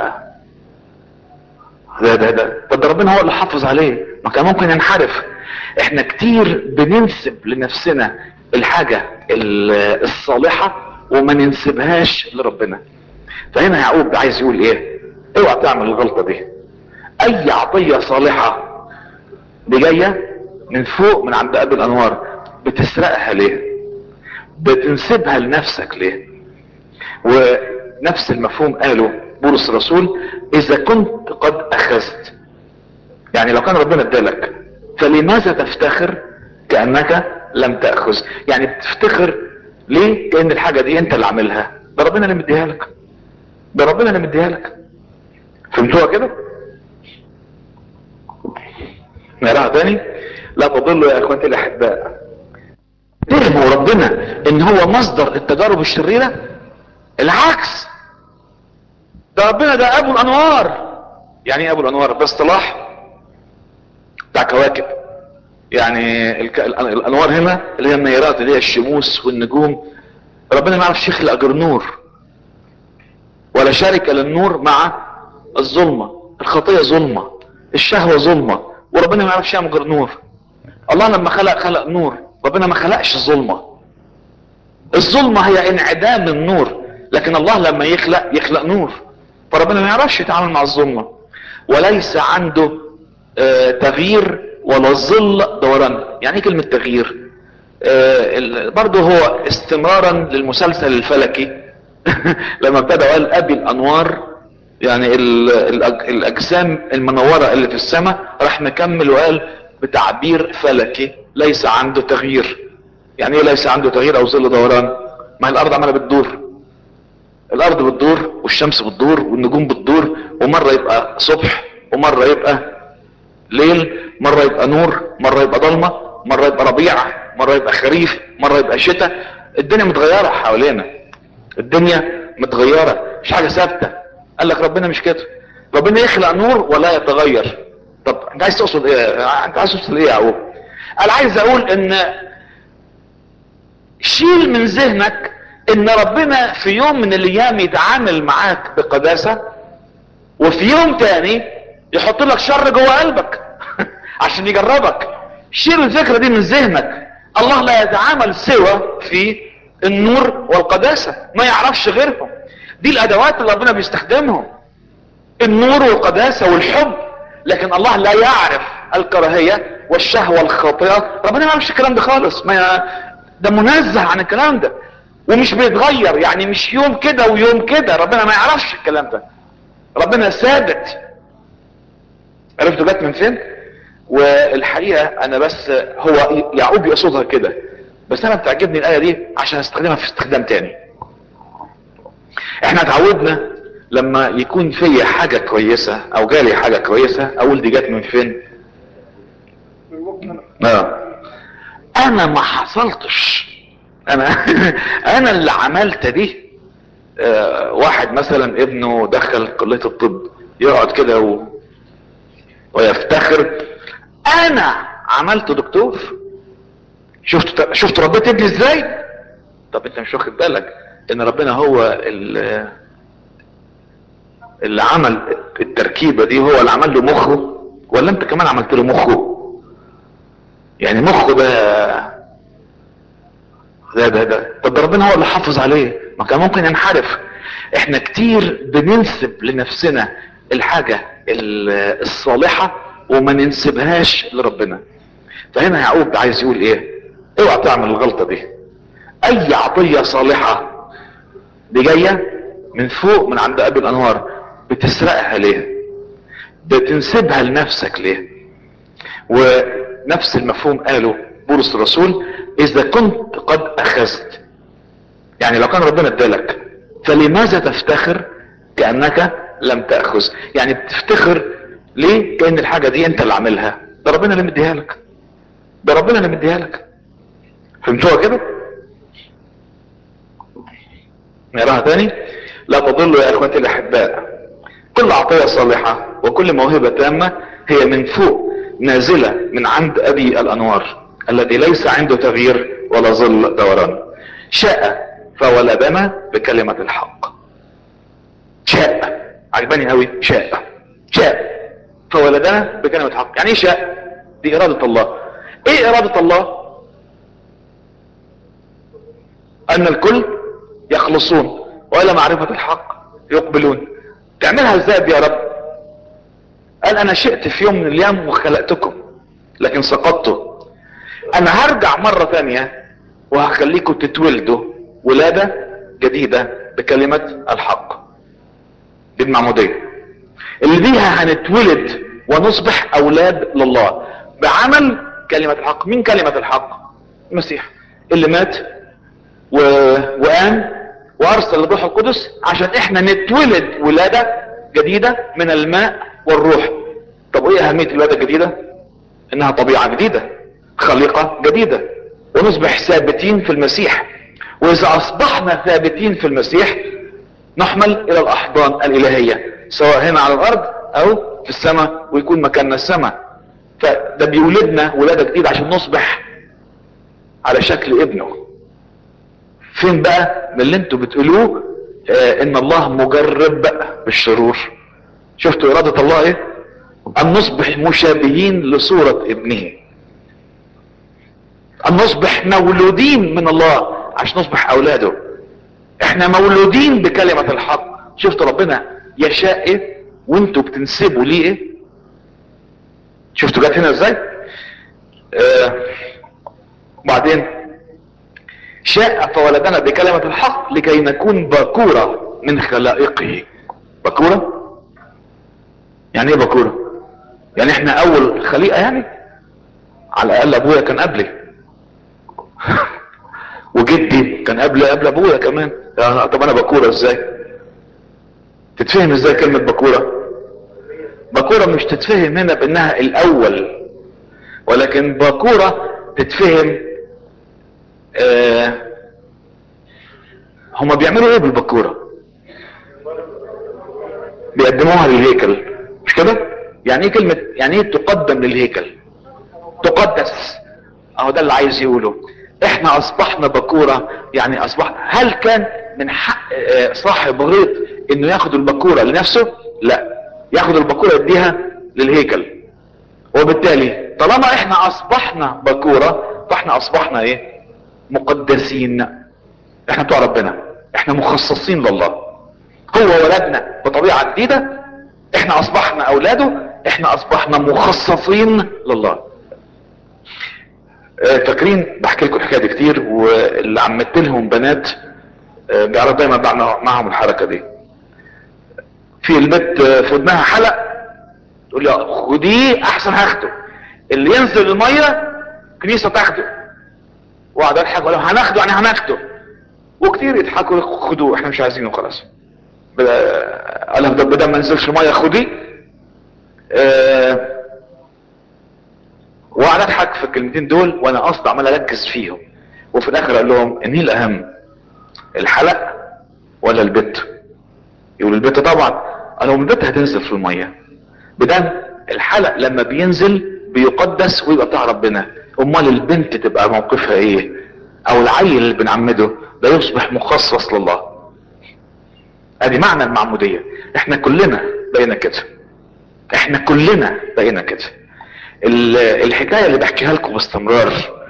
ده ده ده طب ده ربنا هو اللي حافظ عليه ما كان ممكن ينحرف احنا كتير بننسب لنفسنا الحاجة الصالحة وما ننسبهاش لربنا فهنا يعقوب عايز يقول ايه اوعى تعمل الغلطة دي اي عطية صالحة دي جاية من فوق من عند ابي الانوار بتسرقها ليه بتنسبها لنفسك ليه ونفس المفهوم قاله بولس الرسول اذا كنت قد اخذت يعني لو كان ربنا ادالك فلماذا تفتخر كأنك لم تأخذ يعني بتفتخر ليه كأن الحاجة دي انت اللي عاملها ده ربنا اللي مديها لك ده ربنا اللي مديها لك فهمتوها كده نقراها تاني لا تضلوا يا اخواتي الاحباء تهموا ربنا ان هو مصدر التجارب الشريرة العكس ده ربنا ده ابو الانوار يعني ايه ابو الانوار ده اصطلاح بتاع كواكب يعني الك... الانوار هنا اللي هي النيرات اللي هي الشموس والنجوم ربنا ما يعرفش يخلق غير نور ولا شركة للنور مع الظلمة الخطية ظلمة الشهوة ظلمة وربنا ما يعرفش يعمل غير نور الله لما خلق خلق نور ربنا ما خلقش الظلمة الظلمة هي انعدام النور لكن الله لما يخلق يخلق نور فربنا ما يعرفش يتعامل مع الظلمة وليس عنده آه تغيير ولا ظل دوران يعني ايه كلمة تغيير آه برضه هو استمرارا للمسلسل الفلكي لما ابتدى قال ابي الانوار يعني ال ال الاجسام المنورة اللي في السماء راح مكمل وقال بتعبير فلكي ليس عنده تغيير يعني ايه ليس عنده تغيير او ظل دوران ما الارض عماله بتدور الارض بتدور والشمس بتدور والنجوم بتدور ومره يبقى صبح ومره يبقى ليل مره يبقى نور مره يبقى ضلمه مره يبقى ربيع مره يبقى خريف مره يبقى شتاء الدنيا متغيره حوالينا الدنيا متغيره مش حاجه ثابته قال لك ربنا مش كده ربنا يخلق نور ولا يتغير طب انت عايز تقصد ايه انت عايز توصل ايه يا عقوب انا عايز اقول ان شيل من ذهنك ان ربنا في يوم من الايام يتعامل معاك بقداسة وفي يوم تاني يحط لك شر جوه قلبك عشان يجربك شيل الفكرة دي من ذهنك الله لا يتعامل سوى في النور والقداسة ما يعرفش غيرهم دي الادوات اللي ربنا بيستخدمهم النور والقداسة والحب لكن الله لا يعرف الكراهية والشهوة الخاطئة ربنا ما يعرفش الكلام ده خالص ما ده منزه عن الكلام ده ومش بيتغير يعني مش يوم كده ويوم كده ربنا ما يعرفش الكلام ده ربنا ثابت عرفتوا جت من فين والحقيقة انا بس هو يعقوب يقصدها كده بس انا بتعجبني الاية دي عشان استخدمها في استخدام تاني احنا اتعودنا لما يكون في حاجة كويسة او جالي حاجة كويسة اقول دي جت من فين اه انا ما حصلتش انا انا اللي عملت دي آه واحد مثلا ابنه دخل كلية الطب يقعد كده و... ويفتخر انا عملت دكتور شفت شفت ربيت ابني ازاي طب انت مش واخد بالك ان ربنا هو اللي, اللي عمل التركيبة دي هو اللي عمل له مخه ولا انت كمان عملت له مخه يعني مخه ده ده ده ده طب ده ربنا هو اللي حافظ عليه ما كان ممكن ينحرف احنا كتير بننسب لنفسنا الحاجة الصالحة وما ننسبهاش لربنا فهنا يعقوب عايز يقول ايه اوعى تعمل الغلطة دي اي عطية صالحة دي جاية من فوق من عند ابي الانوار بتسرقها ليه بتنسبها لنفسك ليه ونفس المفهوم قاله بولس الرسول اذا كنت قد اخذت يعني لو كان ربنا ادالك فلماذا تفتخر كانك لم تاخذ يعني بتفتخر ليه كان الحاجه دي انت اللي عاملها ده ربنا اللي مديها لك ده ربنا اللي مديها لك فهمتوها كده نقراها تاني لا تضلوا يا اخوتي الاحباء كل عطيه صالحه وكل موهبه تامه هي من فوق نازله من عند ابي الانوار الذي ليس عنده تغيير ولا ظل دوران شاء فولدنا بكلمة الحق شاء عجباني قوي شاء شاء فولدنا بكلمة الحق يعني ايه شاء دي ارادة الله ايه ارادة الله ان الكل يخلصون والى معرفة الحق يقبلون تعملها ازاي يا رب قال انا شئت في يوم من الايام وخلقتكم لكن سقطتوا انا هرجع مرة تانية وهخليكم تتولدوا ولادة جديدة بكلمة الحق دي المعمودية اللي بيها هنتولد ونصبح اولاد لله بعمل كلمة الحق مين كلمة الحق المسيح اللي مات و... وقام وارسل الروح القدس عشان احنا نتولد ولادة جديدة من الماء والروح طب وايه اهمية الولادة الجديدة انها طبيعة جديدة خليقة جديدة ونصبح ثابتين في المسيح واذا اصبحنا ثابتين في المسيح نحمل الى الاحضان الالهية سواء هنا على الارض او في السماء ويكون مكاننا السماء فده بيولدنا ولادة جديدة عشان نصبح على شكل ابنه في فين بقى من اللي انتوا بتقولوه آه ان الله مجرب بالشرور شفتوا ارادة الله ايه ان نصبح مشابهين لصورة ابنه ان نصبح مولودين من الله عشان نصبح اولاده احنا مولودين بكلمة الحق شفتوا ربنا يشاء ايه وانتوا بتنسبوا ليه ايه شفتوا جت هنا ازاي آه بعدين شاء فولدنا بكلمة الحق لكي نكون باكورة من خلائقه باكورة يعني ايه باكورة يعني احنا اول خليقة يعني على الاقل ابويا كان قبلي وجدي كان قبل قبل ابويا كمان يعني طب انا باكورة ازاي تتفهم ازاي كلمة باكورة باكورة مش تتفهم هنا بانها الاول ولكن باكورة تتفهم آه هما بيعملوا ايه بالبكورة بيقدموها للهيكل مش كده يعني ايه كلمة يعني ايه تقدم للهيكل تقدس اهو ده اللي عايز يقوله احنا اصبحنا بكورة يعني اصبح هل كان من حق آه صاحب غيط انه ياخد البكورة لنفسه لا ياخد البكورة يديها للهيكل وبالتالي طالما احنا اصبحنا بكورة فاحنا اصبحنا ايه مقدسين احنا بتوع ربنا احنا مخصصين لله هو ولدنا بطبيعة جديدة احنا اصبحنا اولاده احنا اصبحنا مخصصين لله اه فاكرين بحكي لكم الحكايه دي كتير واللي عمدت لهم بنات اه بيعرفوا دايما بعمل معاهم الحركه دي في البيت في ودنها حلق تقول لي خديه احسن هاخده اللي ينزل الميه كنيسه تاخده وقعد اضحك ولا هناخده يعني هناخده وكتير يضحكوا خدوه احنا مش عايزينه خلاص قال لهم طب بدل ما ننزلش ميه خديه اه وقعد اضحك في الكلمتين دول وانا قصدي عمال اركز فيهم وفي الاخر قال لهم انهي الاهم الحلق ولا البت يقول البت طبعا قال لهم البت هتنزل في الميه بدل الحلق لما بينزل بيقدس ويبقى بتاع ربنا امال البنت تبقى موقفها ايه او العيل اللي بنعمده ده يصبح مخصص لله ادي معنى المعمودية احنا كلنا بقينا كده احنا كلنا بقينا كده الحكاية اللي بحكيها لكم باستمرار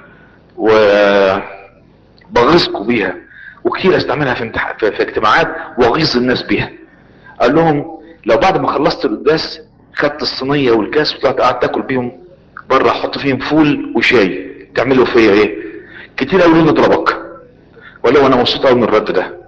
وبغيظكم بيها وكتير استعملها في, امتح... في, في اجتماعات واغيظ الناس بيها قال لهم لو بعد ما خلصت القداس خدت الصينية والكاس وطلعت قعدت تاكل بيهم بره احط فيهم فول وشاي تعملوا فيا ايه كتير قوي نضربك ولو انا مبسوط قوي من الرد ده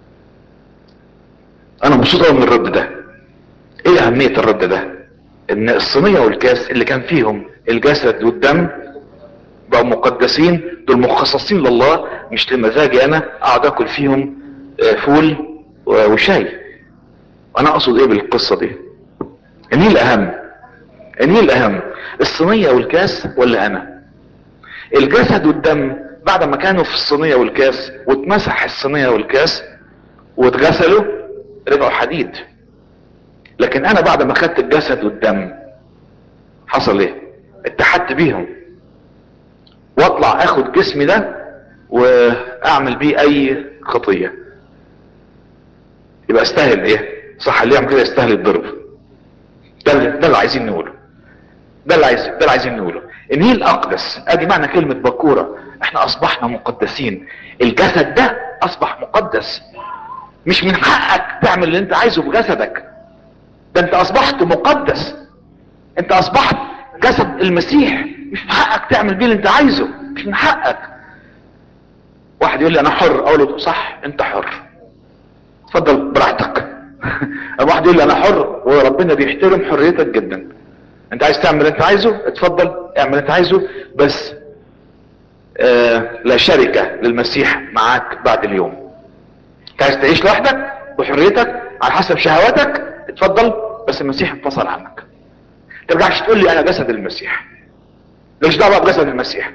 انا مبسوط قوي من الرد ده ايه اهمية الرد ده ان الصينية والكاس اللي كان فيهم الجسد والدم بقوا مقدسين دول مخصصين لله مش لمزاجي انا اقعد اكل فيهم فول وشاي انا اقصد ايه بالقصة دي انهي الاهم انهي الاهم الصينية والكاس ولا انا الجسد والدم بعد ما كانوا في الصينية والكاس واتمسح الصينية والكاس واتغسلوا رجعوا حديد لكن انا بعد ما خدت الجسد والدم حصل ايه اتحدت بيهم واطلع اخد جسمي ده واعمل بيه اي خطية يبقى استاهل ايه صح اللي يعمل كده يستاهل الضرب ده اللي, ده اللي عايزين نقوله ده اللي عايزين ده اللي عايزين نقوله انهي الاقدس ادي معنى كلمة بكورة احنا اصبحنا مقدسين الجسد ده اصبح مقدس مش من حقك تعمل اللي انت عايزه بجسدك ده انت اصبحت مقدس انت اصبحت جسد المسيح مش من حقك تعمل بيه اللي انت عايزه مش من حقك واحد يقول لي انا حر اقول له صح انت حر اتفضل براحتك واحد يقول لي انا حر وربنا بيحترم حريتك جدا انت عايز تعمل اللي انت عايزه اتفضل اعمل اللي انت عايزه بس آه لا شركة للمسيح معاك بعد اليوم انت عايز تعيش لوحدك بحريتك على حسب شهواتك اتفضل بس المسيح انفصل عنك ترجعش تقول لي انا جسد المسيح مالكش دعوه بجسد المسيح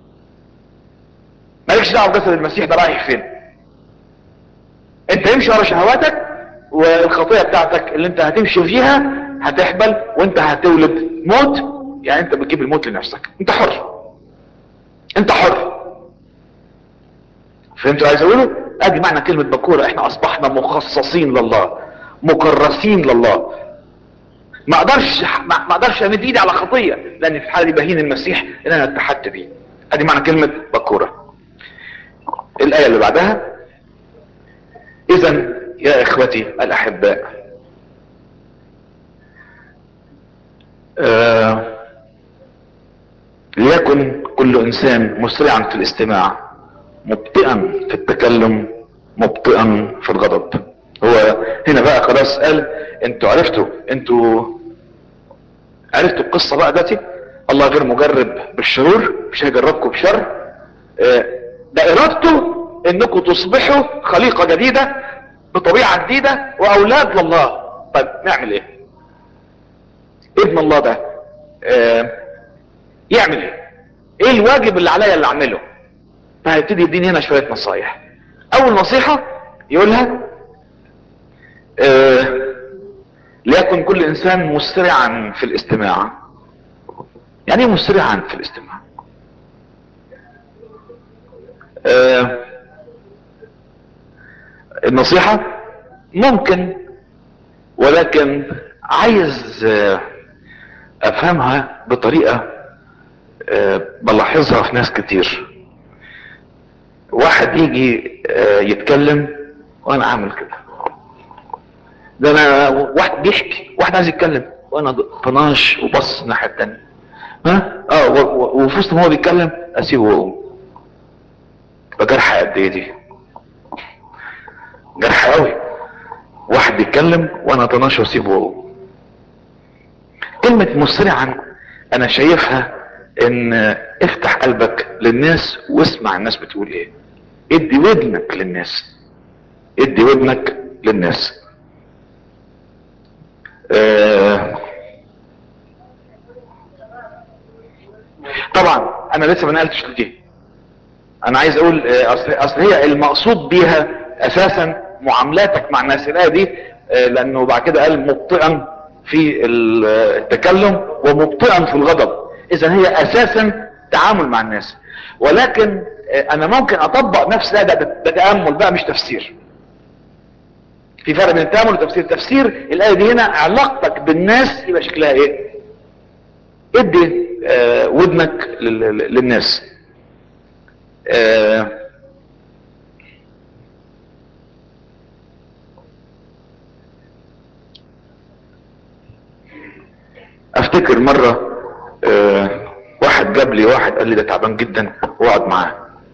مالكش دعوه بجسد المسيح ده رايح فين انت امشي ورا شهواتك والخطيه بتاعتك اللي انت هتمشي فيها هتحبل وانت هتولد موت يعني انت بتجيب الموت لنفسك انت حر انت حر فهمتوا عايز اقوله ادي معنى كلمة بكورة احنا اصبحنا مخصصين لله مكرسين لله ما اقدرش ما ما اقدرش امد ايدي على خطية لان في الحالة دي بهين المسيح ان انا اتحدت بيه ادي معنى كلمة بكورة الاية اللي بعدها اذا يا اخوتي الاحباء آه ليكن كل انسان مسرعا في الاستماع مبطئا في التكلم مبطئا في الغضب هو هنا بقى خلاص قال انتوا عرفتوا انتوا عرفتوا القصة بقى دلوقتي الله غير مجرب بالشرور مش هيجربكم بشر آه ده ارادته انكم تصبحوا خليقة جديدة بطبيعة جديدة واولاد لله طيب نعمل ايه ابن الله ده آه يعمل ايه ايه الواجب اللي عليا اللي اعمله فهيبتدي يديني هنا شوية نصايح اول نصيحة يقولها آه ليكن كل انسان مسرعا في الاستماع يعني ايه مسرعا في الاستماع آه النصيحة ممكن ولكن عايز آه افهمها بطريقة أه بلاحظها في ناس كتير واحد يجي أه يتكلم وانا اعمل كده ده انا واحد بيحكي واحد عايز يتكلم وانا طناش وبص الناحيه التانية ها اه وفي وسط ما هو بيتكلم اسيبه واقوم جرح قد ايه دي جرح قوي واحد بيتكلم وانا طناش واسيبه واقوم كلمة مسرعا انا شايفها ان افتح قلبك للناس واسمع الناس بتقول ايه ادي ودنك للناس ادي ودنك للناس آه طبعا انا لسه ما نقلتش دي انا عايز اقول اصل, أصل هي المقصود بيها اساسا معاملاتك مع الناس الايه دي آه لانه بعد كده قال مبطئا في التكلم ومبطئا في الغضب اذا هي اساسا تعامل مع الناس ولكن انا ممكن اطبق نفس ده, ده, ده تامل بقى مش تفسير في فرق بين التامل والتفسير تفسير الايه دي هنا علاقتك بالناس يبقى شكلها ايه ادي آه ودنك للناس آه افتكر مرة آه واحد جاب لي واحد قال لي ده تعبان جدا واقعد معاه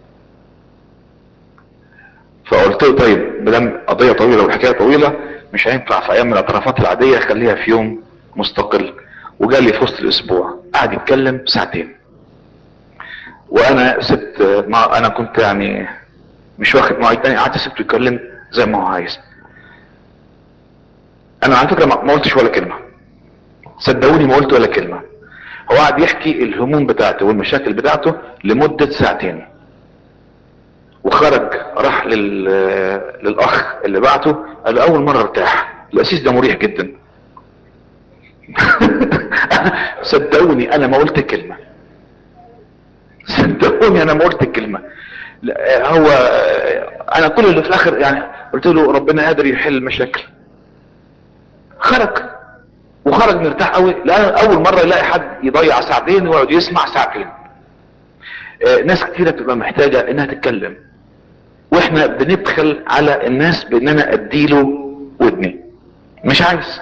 فقلت له طيب مدام قضية طويلة والحكاية طويلة مش هينفع في ايام الاعترافات العادية خليها في يوم مستقل وجالي في وسط الاسبوع قعد يتكلم ساعتين وانا سبت مع انا كنت يعني مش واخد مواعيد تاني قعدت سبته يتكلم زي ما هو عايز انا على فكرة ما قلتش ولا كلمة صدقوني ما قلت ولا كلمة هو قعد يحكي الهموم بتاعته والمشاكل بتاعته لمدة ساعتين وخرج راح لل... للاخ اللي بعته قال له اول مرة ارتاح الاسيس ده مريح جدا صدقوني انا ما قلت كلمة صدقوني انا ما قلت كلمة هو انا كل اللي في الاخر يعني قلت له ربنا قادر يحل المشاكل خرج وخرج مرتاح قوي لان اول مرة يلاقي حد يضيع ساعتين ويقعد يسمع ساعتين آه ناس كتيرة بتبقى محتاجة انها تتكلم واحنا بندخل على الناس باننا اديله ودني مش عايز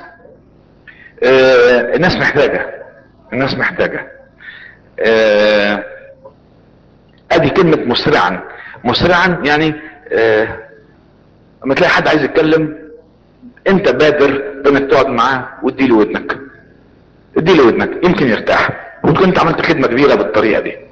آه الناس محتاجة الناس محتاجة آه ادي كلمة مسرعا مسرعا يعني لما تلاقي حد عايز يتكلم انت بادر بانك تقعد معاه واديله ودنك اديله ودنك يمكن يرتاح وتكون انت عملت خدمة كبيرة بالطريقة دي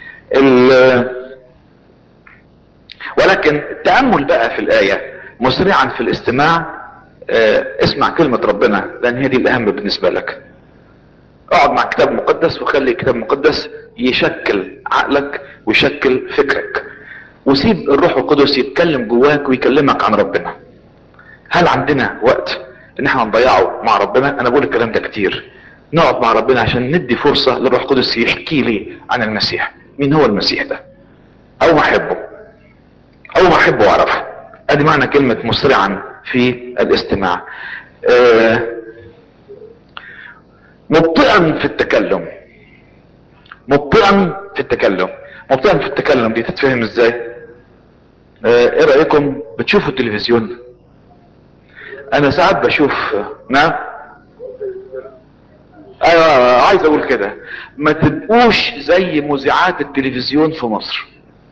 ولكن التأمل بقى في الآية مسرعا في الاستماع اه اسمع كلمة ربنا لان هي دي الاهم بالنسبة لك اقعد مع كتاب مقدس وخلي الكتاب المقدس يشكل عقلك ويشكل فكرك وسيب الروح القدس يتكلم جواك ويكلمك عن ربنا هل عندنا وقت ان احنا نضيعه مع ربنا انا بقول الكلام ده كتير نقعد مع ربنا عشان ندي فرصة للروح القدس يحكي لي عن المسيح مين هو المسيح ده او ما احبه او ما احبه واعرفه ادي معنى كلمة مسرعا في الاستماع آه، مبطئا في التكلم مبطئا في التكلم مبطئا في التكلم دي تتفهم ازاي آه، ايه رأيكم بتشوفوا التلفزيون انا ساعات بشوف نعم ايوه عايز اقول كده ما تبقوش زي مذيعات التلفزيون في مصر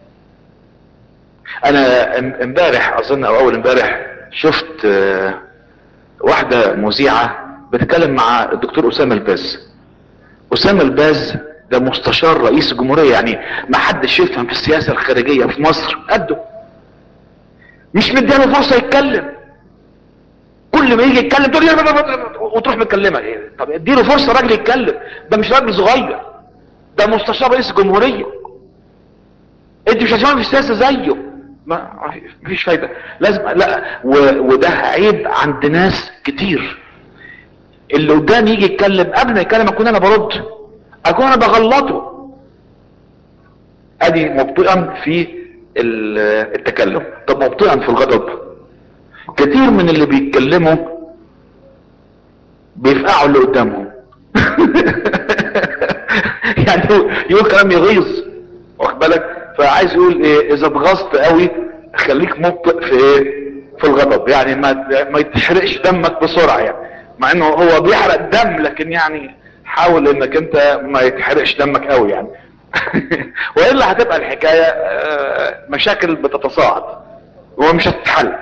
انا ام- امبارح اظن او اول امبارح شفت آه، واحدة مذيعة بتتكلم مع الدكتور اسامة الباز اسامة الباز ده مستشار رئيس الجمهورية يعني ما حدش يفهم في السياسة الخارجية في مصر قده مش مديله فرصة يتكلم كل ما يجي يتكلم تقول يا وتروح متكلمة إيه؟ طب اديله فرصة راجل يتكلم ده مش راجل صغير ده مستشار رئيس الجمهورية انت مش هتفهم في السياسة زيه ما مفيش فايدة لازم لا و... وده عيب عند ناس كتير اللي قدامي يجي يتكلم قبل ما يتكلم اكون انا برد اكون انا بغلطه ادي مبطئا في ال- التكلم طب مبطئا في الغضب كتير من اللي بيتكلموا بيفقعوا اللي قدامهم يعني يقول كلام يغيظ واخد بالك فعايز يقول ايه اذا اتغصت قوي خليك مبطئ في ايه في الغضب يعني ما ما يتحرقش دمك بسرعه يعني مع انه هو بيحرق دم لكن يعني حاول انك انت ما يتحرقش دمك قوي يعني والا هتبقى الحكايه آه، مشاكل بتتصاعد ومش هتتحل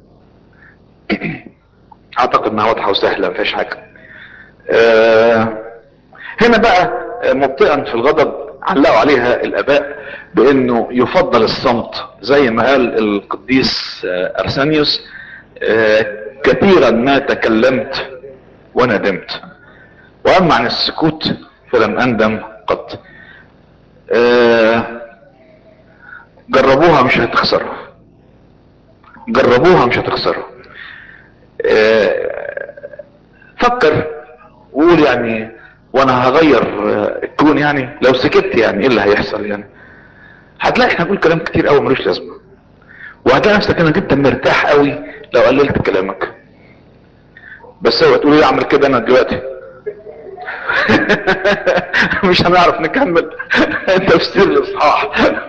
اعتقد انها واضحه وسهله ما فيهاش حاجه آه، هنا بقى آه، مبطئا في الغضب علقوا عليها الاباء بانه يفضل الصمت زي ما قال القديس آه، ارسانيوس آه، كثيرا ما تكلمت وندمت واما عن السكوت فلم اندم قط آه، جربوها مش هتخسروا جربوها مش هتخسروا آه، فكر وقول يعني وانا هغير آه، الكون يعني لو سكت يعني ايه اللي هيحصل يعني هتلاقي احنا بنقول كلام كتير قوي ملوش لازمه وهتلاقي نفسك انك انت مرتاح قوي لو قللت كلامك بس هو تقول لي اعمل كده انا دلوقتي مش هنعرف نكمل تفسير الاصحاح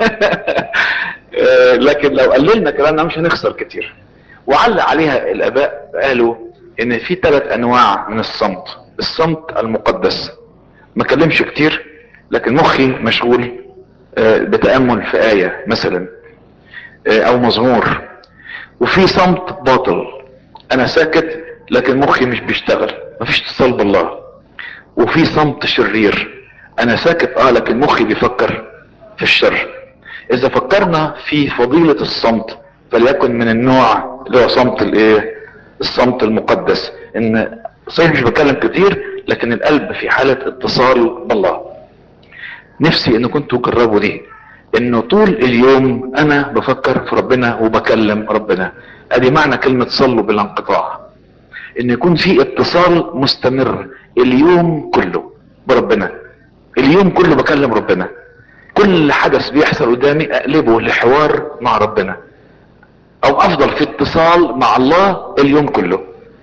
آه، لكن لو قللنا كلامنا مش هنخسر كتير وعلق عليها الاباء قالوا ان في ثلاث انواع من الصمت الصمت المقدس ما كلمش كتير لكن مخي مشغول آه، بتأمل في آية مثلا آه، او مزمور وفي صمت باطل انا ساكت لكن مخي مش بيشتغل مفيش اتصال بالله وفي صمت شرير انا ساكت اه لكن مخي بيفكر في الشر اذا فكرنا في فضيلة الصمت فليكن من النوع اللي هو صمت الايه الصمت المقدس ان صحيح مش بتكلم كتير لكن القلب في حالة اتصال بالله نفسي ان كنتوا تجربوا دي انه طول اليوم انا بفكر في ربنا وبكلم ربنا ادي معنى كلمة صلوا بلا انقطاع ان يكون في اتصال مستمر اليوم كله بربنا اليوم كله بكلم ربنا كل حدث بيحصل قدامي اقلبه لحوار مع ربنا او افضل في اتصال مع الله اليوم كله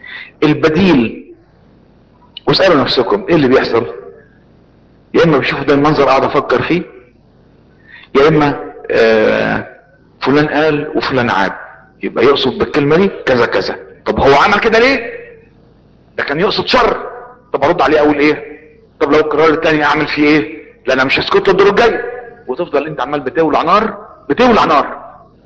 البديل واسألوا نفسكم ايه اللي بيحصل يا اما بشوف ده المنظر قاعد افكر فيه يا اما آه فلان قال وفلان عاد يبقى يقصد بالكلمة دي كذا كذا طب هو عمل كده ليه ده كان يقصد شر طب ارد عليه اقول ايه طب لو القرار التاني اعمل فيه ايه لا انا مش هسكت له الدور الجاي وتفضل انت عمال بتولع نار بتولع نار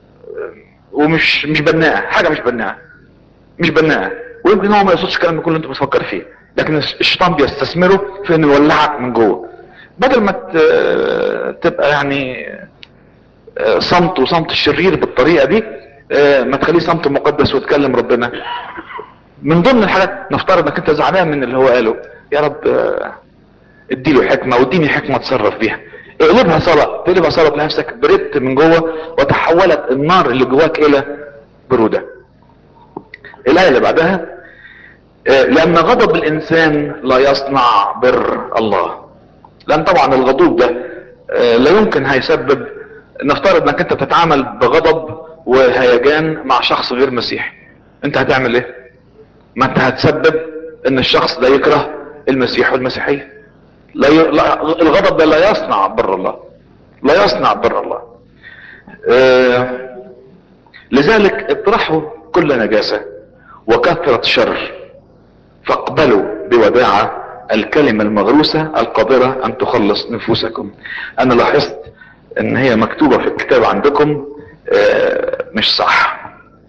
ومش مش بناءة حاجة مش بناءة مش بناءة ويمكن هو ما يقصدش الكلام كله اللي انت بتفكر فيه لكن الشيطان بيستثمره في انه يولعك من جوه بدل ما ت- تبقى يعني آه، صمت وصمت الشرير بالطريقة دي آه، ما تخليه صمت مقدس وتكلم ربنا من ضمن الحاجات نفترض انك انت زعلان من اللي هو قاله يا رب آه، اديله حكمة واديني حكمة اتصرف بيها اقلبها صلاة تقلبها صلاة لنفسك بردت من جوه وتحولت النار اللي جواك الى برودة الآية اللي بعدها آه، لأن غضب الإنسان لا يصنع بر الله لأن طبعا الغضوب ده آه، لا يمكن هيسبب نفترض انك انت تتعامل بغضب وهيجان مع شخص غير مسيحي انت هتعمل ايه ما انت هتسبب ان الشخص ده يكره المسيح والمسيحية لا, ي... لا الغضب ده لا يصنع بر الله لا يصنع بر الله آه... لذلك اطرحوا كل نجاسة وكثرة شر فاقبلوا بوداعة الكلمة المغروسة القادرة ان تخلص نفوسكم انا لاحظت ان هي مكتوبة في الكتاب عندكم آه مش صح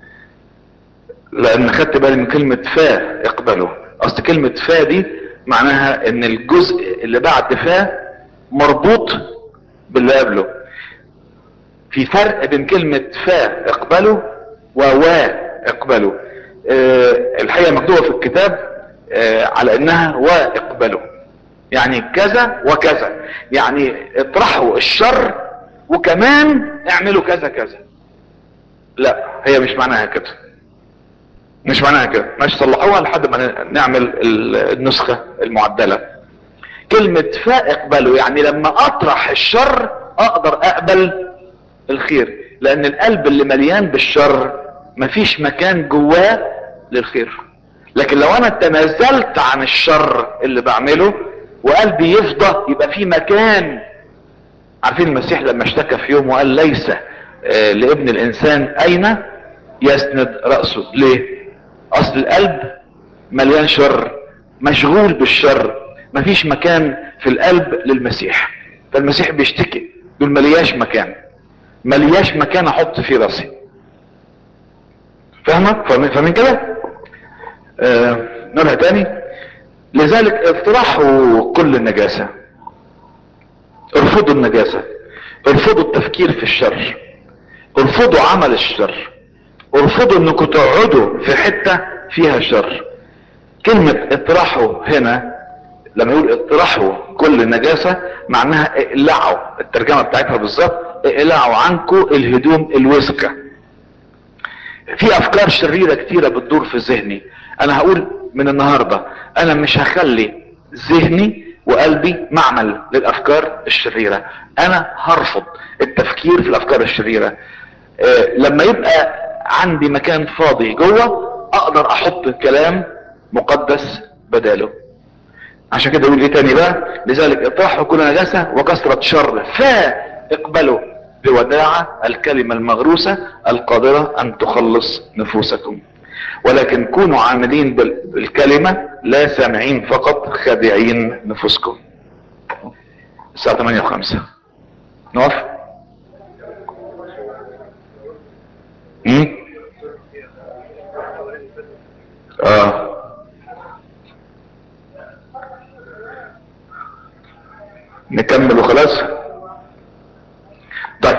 لان خدت بالي من كلمة فا اقبلوا اصل كلمة فا دي معناها ان الجزء اللي بعد فا مربوط باللي قبله في فرق بين كلمة فا اقبلوا ووا اقبلوا آه الحقيقة مكتوبة في الكتاب آه على انها واقبلوا يعني كذا وكذا يعني اطرحوا الشر وكمان اعملوا كذا كذا لا هي مش معناها كده مش معناها كده مش صلحوها لحد ما نعمل النسخة المعدلة كلمة فاقبلوا يعني لما اطرح الشر اقدر اقبل الخير لان القلب اللي مليان بالشر مفيش مكان جواه للخير لكن لو انا تنازلت عن الشر اللي بعمله وقلبي يفضى يبقى في مكان عارفين المسيح لما اشتكى في يوم وقال ليس آه لابن الانسان اين يسند رأسه ليه اصل القلب مليان شر مشغول بالشر مفيش مكان في القلب للمسيح فالمسيح بيشتكي دول ملياش مكان ملياش مكان احط فيه راسي فاهمك فاهمين كده آه نقولها تاني لذلك اطرحوا كل النجاسة ارفضوا النجاسة ارفضوا التفكير في الشر ارفضوا عمل الشر ارفضوا انكم تقعدوا في حتة فيها شر كلمة اطرحوا هنا لما يقول اطرحوا كل نجاسة معناها اقلعوا الترجمة بتاعتها بالظبط اقلعوا عنكم الهدوم الوسكة في افكار شريرة كتيرة بتدور في ذهني انا هقول من النهاردة انا مش هخلي ذهني وقلبي معمل للافكار الشريرة انا هرفض التفكير في الافكار الشريرة أه لما يبقى عندي مكان فاضي جوه اقدر احط كلام مقدس بداله عشان كده يقول ايه تاني بقى لذلك اطرحوا كل نجاسة وكثرة شر فاقبلوا بوداعة الكلمة المغروسة القادرة ان تخلص نفوسكم ولكن كونوا عاملين بالكلمة لا سامعين فقط خادعين نفوسكم الساعة 8 و5 نقف مم؟ اه نكمل وخلاص طيب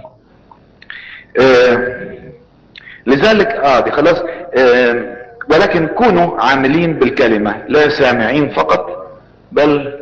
آه. لذلك اه دي خلاص آه. ولكن كونوا عاملين بالكلمة لا سامعين فقط بل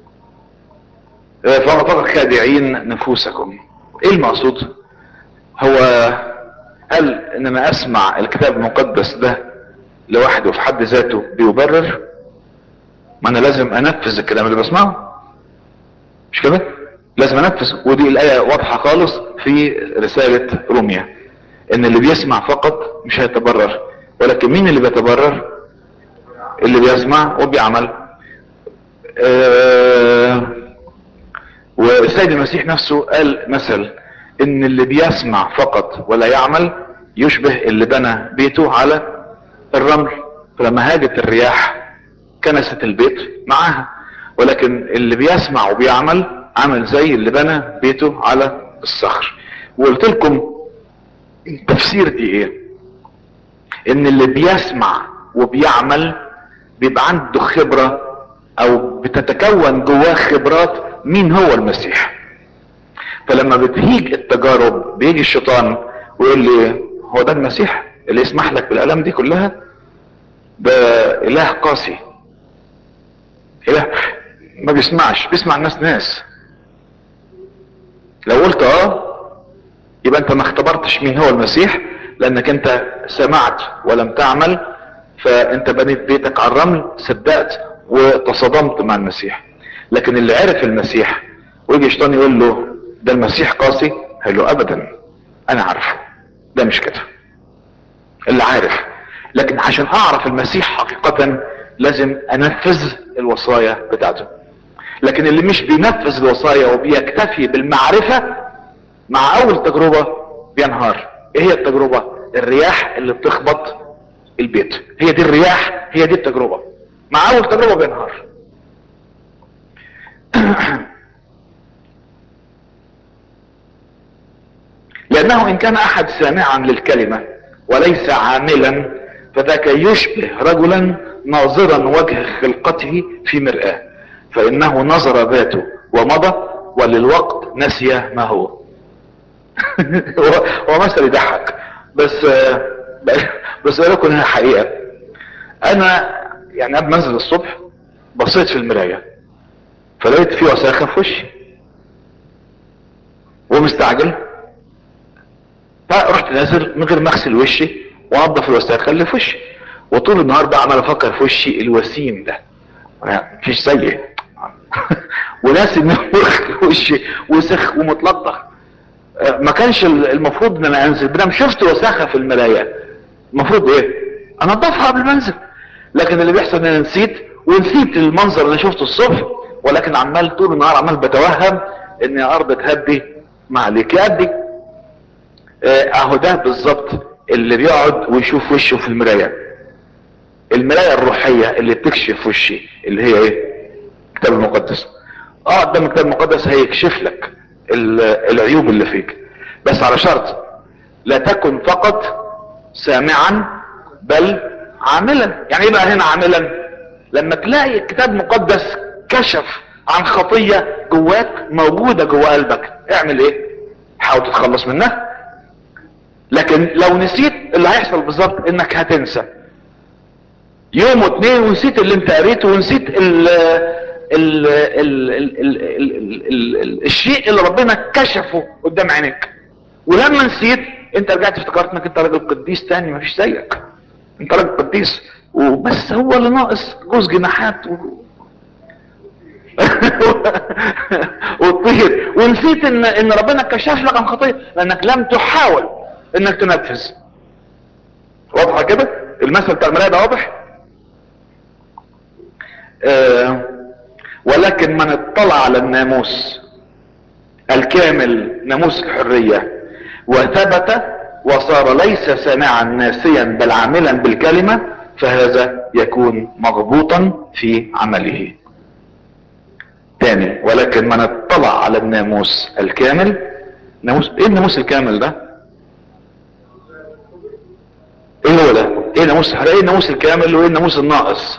آه فقط خادعين نفوسكم ايه المقصود هو هل انما اسمع الكتاب المقدس ده لوحده في حد ذاته بيبرر ما انا لازم انفذ الكلام اللي بسمعه مش كده لازم انفذ ودي الايه واضحه خالص في رساله روميا ان اللي بيسمع فقط مش هيتبرر ولكن مين اللي بيتبرر اللي بيسمع وبيعمل آه والسيد المسيح نفسه قال مثل ان اللي بيسمع فقط ولا يعمل يشبه اللي بنى بيته على الرمل فلما هاجت الرياح كنست البيت معاها ولكن اللي بيسمع وبيعمل عمل زي اللي بنى بيته على الصخر وقلت لكم تفسير دي ايه ان اللي بيسمع وبيعمل بيبقى عنده خبرة او بتتكون جواه خبرات مين هو المسيح فلما بتهيج التجارب بيجي الشيطان ويقول لي هو ده المسيح اللي يسمح لك بالالام دي كلها ده اله قاسي اله ما بيسمعش بيسمع الناس ناس لو قلت اه يبقى انت ما اختبرتش مين هو المسيح لانك انت سمعت ولم تعمل فانت بنيت بيتك على الرمل صدقت وتصادمت مع المسيح لكن اللي عرف المسيح ويجي الشيطان يقول له ده المسيح قاسي هيقول له ابدا انا عارفه ده مش كده اللي عارف لكن عشان اعرف المسيح حقيقة لازم انفذ الوصايا بتاعته لكن اللي مش بينفذ الوصايا وبيكتفي بالمعرفة مع اول تجربة بينهار ايه هي التجربة الرياح اللي بتخبط البيت هي دي الرياح هي دي التجربة مع اول تجربة بينهار لانه ان كان احد سامعا للكلمة وليس عاملا فذاك يشبه رجلا ناظرا وجه خلقته في مرآة فانه نظر ذاته ومضى وللوقت نسي ما هو هو مثل يضحك بس بس اقول لكم انها حقيقة انا يعني قبل ما انزل الصبح بصيت في المراية فلقيت في وساخة في وشي ومستعجل فرحت نازل من غير ما اغسل وشي وانضف الوساخة اللي في وشي وطول النهار بقى عمال افكر في وشي الوسيم ده مفيش زيه وناس ان وشي وسخ ومتلطخ ما كانش المفروض ان انا انزل بدم شفت وساخة في المراية المفروض ايه انضفها قبل ما انزل لكن اللي بيحصل ان انا نسيت ونسيت المنظر اللي شفته الصبح ولكن عمال طول النهار عمال بتوهم ان يا ارض تهدي ما عليك يهدي اهو ده بالظبط اللي بيقعد ويشوف وشه في المراية المراية الروحية اللي بتكشف وشي اللي هي ايه الكتاب المقدس اه قدام الكتاب المقدس هيكشف لك العيوب اللي فيك بس على شرط لا تكن فقط سامعا بل عاملا يعني ايه بقى هنا عاملا لما تلاقي الكتاب المقدس كشف عن خطية جواك موجودة جوا قلبك اعمل ايه حاول تتخلص منها لكن لو نسيت اللي هيحصل بالظبط انك هتنسى يوم واتنين ونسيت اللي انت قريته ونسيت ال ال ال ال ال ال ال ال الشيء اللي ربنا كشفه قدام عينيك ولما نسيت انت رجعت افتكرت انك انت راجل قديس تاني مفيش زيك انت راجل قديس وبس هو اللي ناقص جوز جناحات و... وتطير ونسيت ان ان ربنا كشف لك عن خطيه لانك لم تحاول انك تنفذ واضحه كده المثل بتاع المرايه ده واضح آه ولكن من اطلع على الناموس الكامل ناموس الحرية وثبت وصار ليس سامعا ناسيا بل عاملا بالكلمة فهذا يكون مغبوطا في عمله تاني ولكن من اطلع على الناموس الكامل ناموس ايه الناموس الكامل ده ايه هو ده ايه ناموس ايه الناموس الكامل وايه الناموس الناقص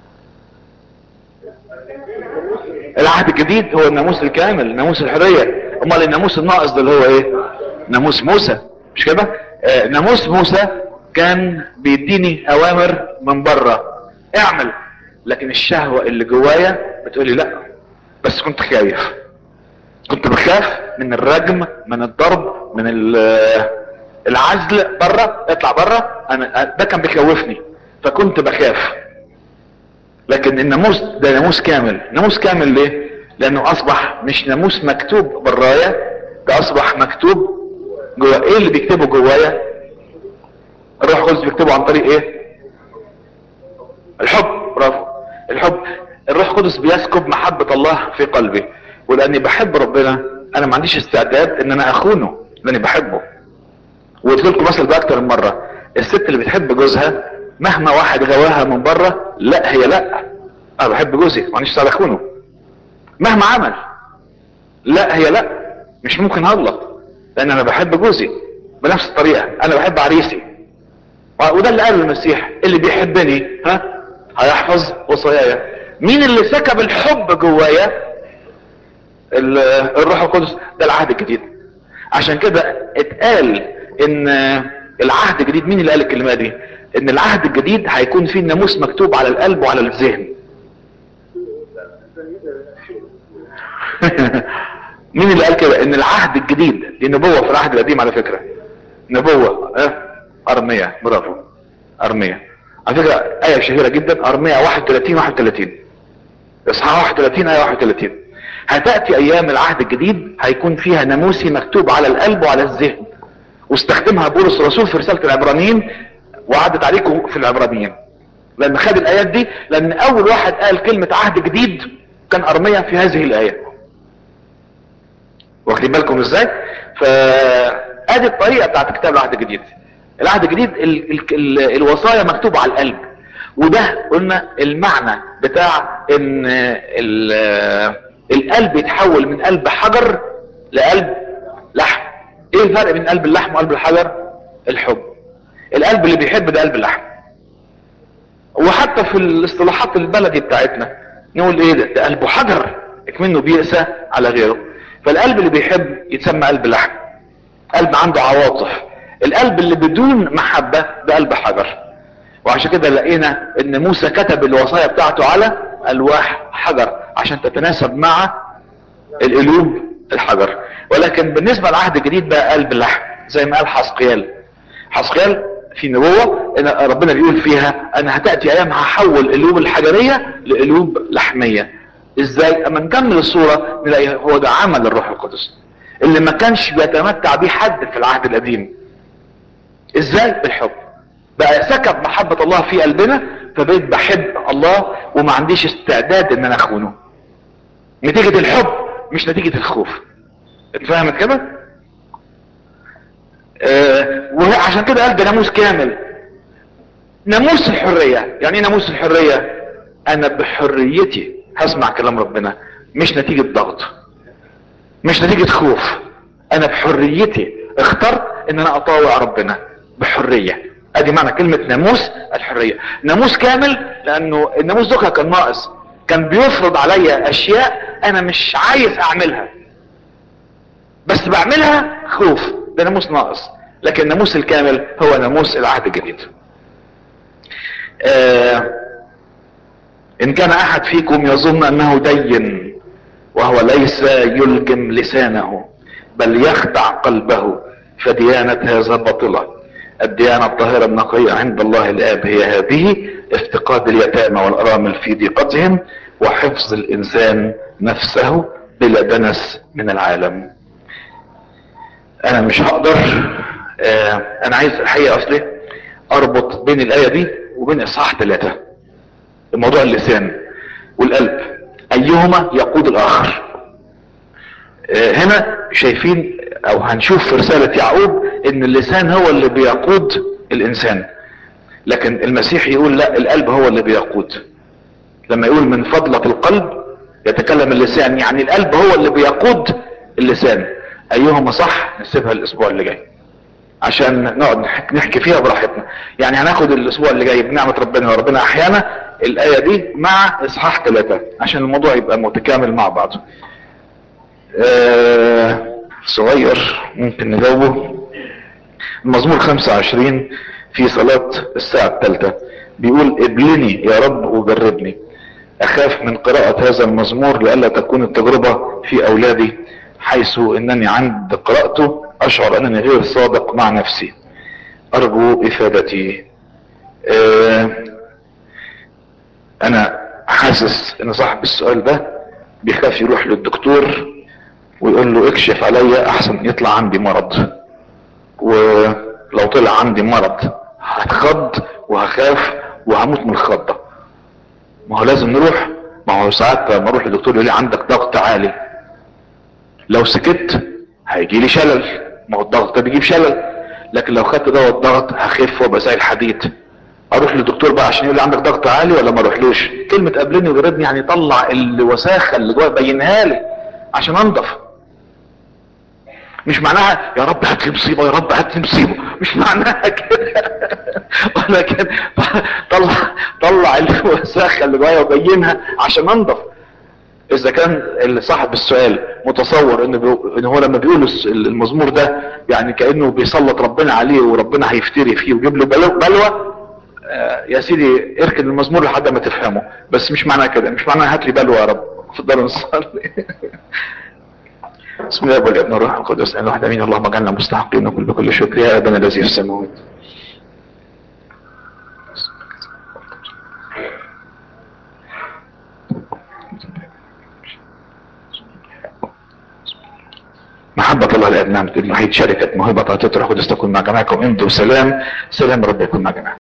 العهد الجديد هو الناموس الكامل ناموس الحرية امال الناموس الناقص ده اللي هو ايه ناموس موسى مش كده آه ناموس موسى كان بيديني اوامر من بره اعمل لكن الشهوة اللي جوايا بتقولي لا بس كنت خايف كنت بخاف من الرجم من الضرب من العزل بره اطلع بره انا ده كان بيخوفني فكنت بخاف لكن الناموس ده ناموس كامل ناموس كامل ليه لانه اصبح مش ناموس مكتوب بالراية ده اصبح مكتوب جوا ايه اللي بيكتبه جوايا الروح القدس بيكتبه عن طريق ايه الحب برافو الحب الروح القدس بيسكب محبة الله في قلبي ولاني بحب ربنا انا ما عنديش استعداد ان انا اخونه لاني بحبه وقلت لكم مثل ده اكتر من مرة الست اللي بتحب جوزها مهما واحد غواها من بره لا هي لا انا بحب جوزي ما عنديش استعداد اخونه مهما عمل لا هي لا مش ممكن هغلط لان انا بحب جوزي بنفس الطريقة انا بحب عريسي وده اللي قاله المسيح اللي بيحبني ها هيحفظ وصاياي مين اللي سكب الحب جوايا الروح القدس ده العهد الجديد عشان كده اتقال ان العهد الجديد مين اللي قال الكلمة دي ان العهد الجديد هيكون فيه الناموس مكتوب على القلب وعلى الذهن مين اللي قال كده ان العهد الجديد دي نبوة في العهد القديم على فكرة نبوة اه ارمية برافو ارمية على فكرة اية شهيرة جدا ارمية 31 31 اصحاح 31 اية 31 هتأتي ايام العهد الجديد هيكون فيها ناموسي مكتوب على القلب وعلى الذهن واستخدمها بولس الرسول في رسالة العبرانيين وعدت عليكم في العبرانيين لان خد الايات دي لان اول واحد قال كلمة عهد جديد كان ارميا في هذه الايه واخدين بالكم ازاي فادي الطريقة بتاعت كتاب العهد الجديد العهد الجديد ال ال ال الوصايا مكتوبة على القلب وده قلنا المعنى بتاع ان القلب يتحول من قلب حجر لقلب لحم ايه الفرق بين قلب اللحم وقلب الحجر الحب القلب اللي بيحب ده قلب اللحم وحتى في الاصطلاحات البلدي بتاعتنا نقول ايه ده ده قلبه حجر اكمنه بيأسى على غيره فالقلب اللي بيحب يتسمى قلب لحم قلب عنده عواطف القلب اللي بدون محبة ده قلب حجر وعشان كده لقينا ان موسى كتب الوصايا بتاعته على الواح حجر عشان تتناسب مع القلوب الحجر ولكن بالنسبة للعهد الجديد بقى قلب لحم زي ما قال حسقيال حسقيال في نبوة ان ربنا بيقول فيها انا هتأتي ايام هحول القلوب الحجرية لقلوب لحمية ازاي اما نكمل الصورة نلاقي هو ده عمل الروح القدس اللي ما كانش بيتمتع بيه حد في العهد القديم ازاي بالحب بقى سكب محبة الله في قلبنا فبقيت بحب الله وما عنديش استعداد ان انا اخونه نتيجة الحب مش نتيجة الخوف اتفهمت كده آه وعشان كده قال ده ناموس كامل ناموس الحرية يعني ايه ناموس الحرية انا بحريتي هسمع كلام ربنا مش نتيجة ضغط مش نتيجة خوف انا بحريتي اخترت ان انا اطاوع ربنا بحرية ادي معنى كلمة ناموس الحرية ناموس كامل لانه الناموس ده كان ناقص كان بيفرض عليا اشياء انا مش عايز اعملها بس بعملها خوف ده ناموس ناقص لكن الناموس الكامل هو ناموس العهد الجديد آه ان كان احد فيكم يظن انه دين وهو ليس يلجم لسانه بل يخدع قلبه فديانة هذا باطلة الديانة الطاهرة النقية عند الله الآب هي هذه افتقاد اليتامى والأرامل في ضيقتهم وحفظ الإنسان نفسه بلا دنس من العالم أنا مش هقدر آه أنا عايز الحقيقة أصلي أربط بين الآية دي وبين إصحاح ثلاثة الموضوع اللسان والقلب أيهما يقود الآخر آه هنا شايفين او هنشوف في رسالة يعقوب ان اللسان هو اللي بيقود الانسان لكن المسيح يقول لا القلب هو اللي بيقود لما يقول من فضلة القلب يتكلم اللسان يعني القلب هو اللي بيقود اللسان ايهما صح نسيبها الاسبوع اللي جاي عشان نقعد نحكي فيها براحتنا يعني هناخد الاسبوع اللي جاي بنعمة ربنا وربنا احيانا الاية دي مع اصحاح ثلاثة عشان الموضوع يبقى متكامل مع بعضه آه صغير ممكن نجاوبه المزمور 25 في صلاة الساعة الثالثة بيقول ابلني يا رب وجربني اخاف من قراءة هذا المزمور لئلا تكون التجربة في اولادي حيث انني عند قراءته اشعر انني غير صادق مع نفسي ارجو افادتي اه انا حاسس ان صاحب السؤال ده بيخاف يروح للدكتور ويقول له اكشف عليا احسن يطلع عندي مرض ولو طلع عندي مرض هتخض وهخاف وهموت من الخضة ما هو لازم نروح ما هو ساعات لما اروح للدكتور يقول لي عندك ضغط عالي لو سكت هيجي لي شلل ما هو الضغط ده بيجيب شلل لكن لو خدت دواء الضغط هخف وابقى زي الحديد اروح للدكتور بقى عشان يقول لي عندك ضغط عالي ولا ما اروحلوش كلمة قابلني وجردني يعني طلع الوساخة اللي جوايا بينها لي عشان انضف مش معناها يا رب هات لي مصيبه يا رب هات لي مصيبه مش معناها كده ولكن طلع طلع الوساخه اللي جوايا وبينها عشان انضف اذا كان صاحب السؤال متصور ان بيو... ان هو لما بيقول المزمور ده يعني كانه بيسلط ربنا عليه وربنا هيفتري فيه ويجيب له بلو... بلوى آه يا سيدي اركن المزمور لحد ما تفهمه بس مش معناها كده مش معناها هات لي بلوى يا رب اتفضلوا نصلي بسم الله والابن الروح القدس ان واحد امين اللهم اجعلنا مستحقين وكل بكل شكر يا ابانا الذي في السماوات محبة الله الله الاب نعمة الوحيد شركة موهبة عطية الروح القدس تكون مع جميعكم امضوا سلام سلام رب يكون مع جميعكم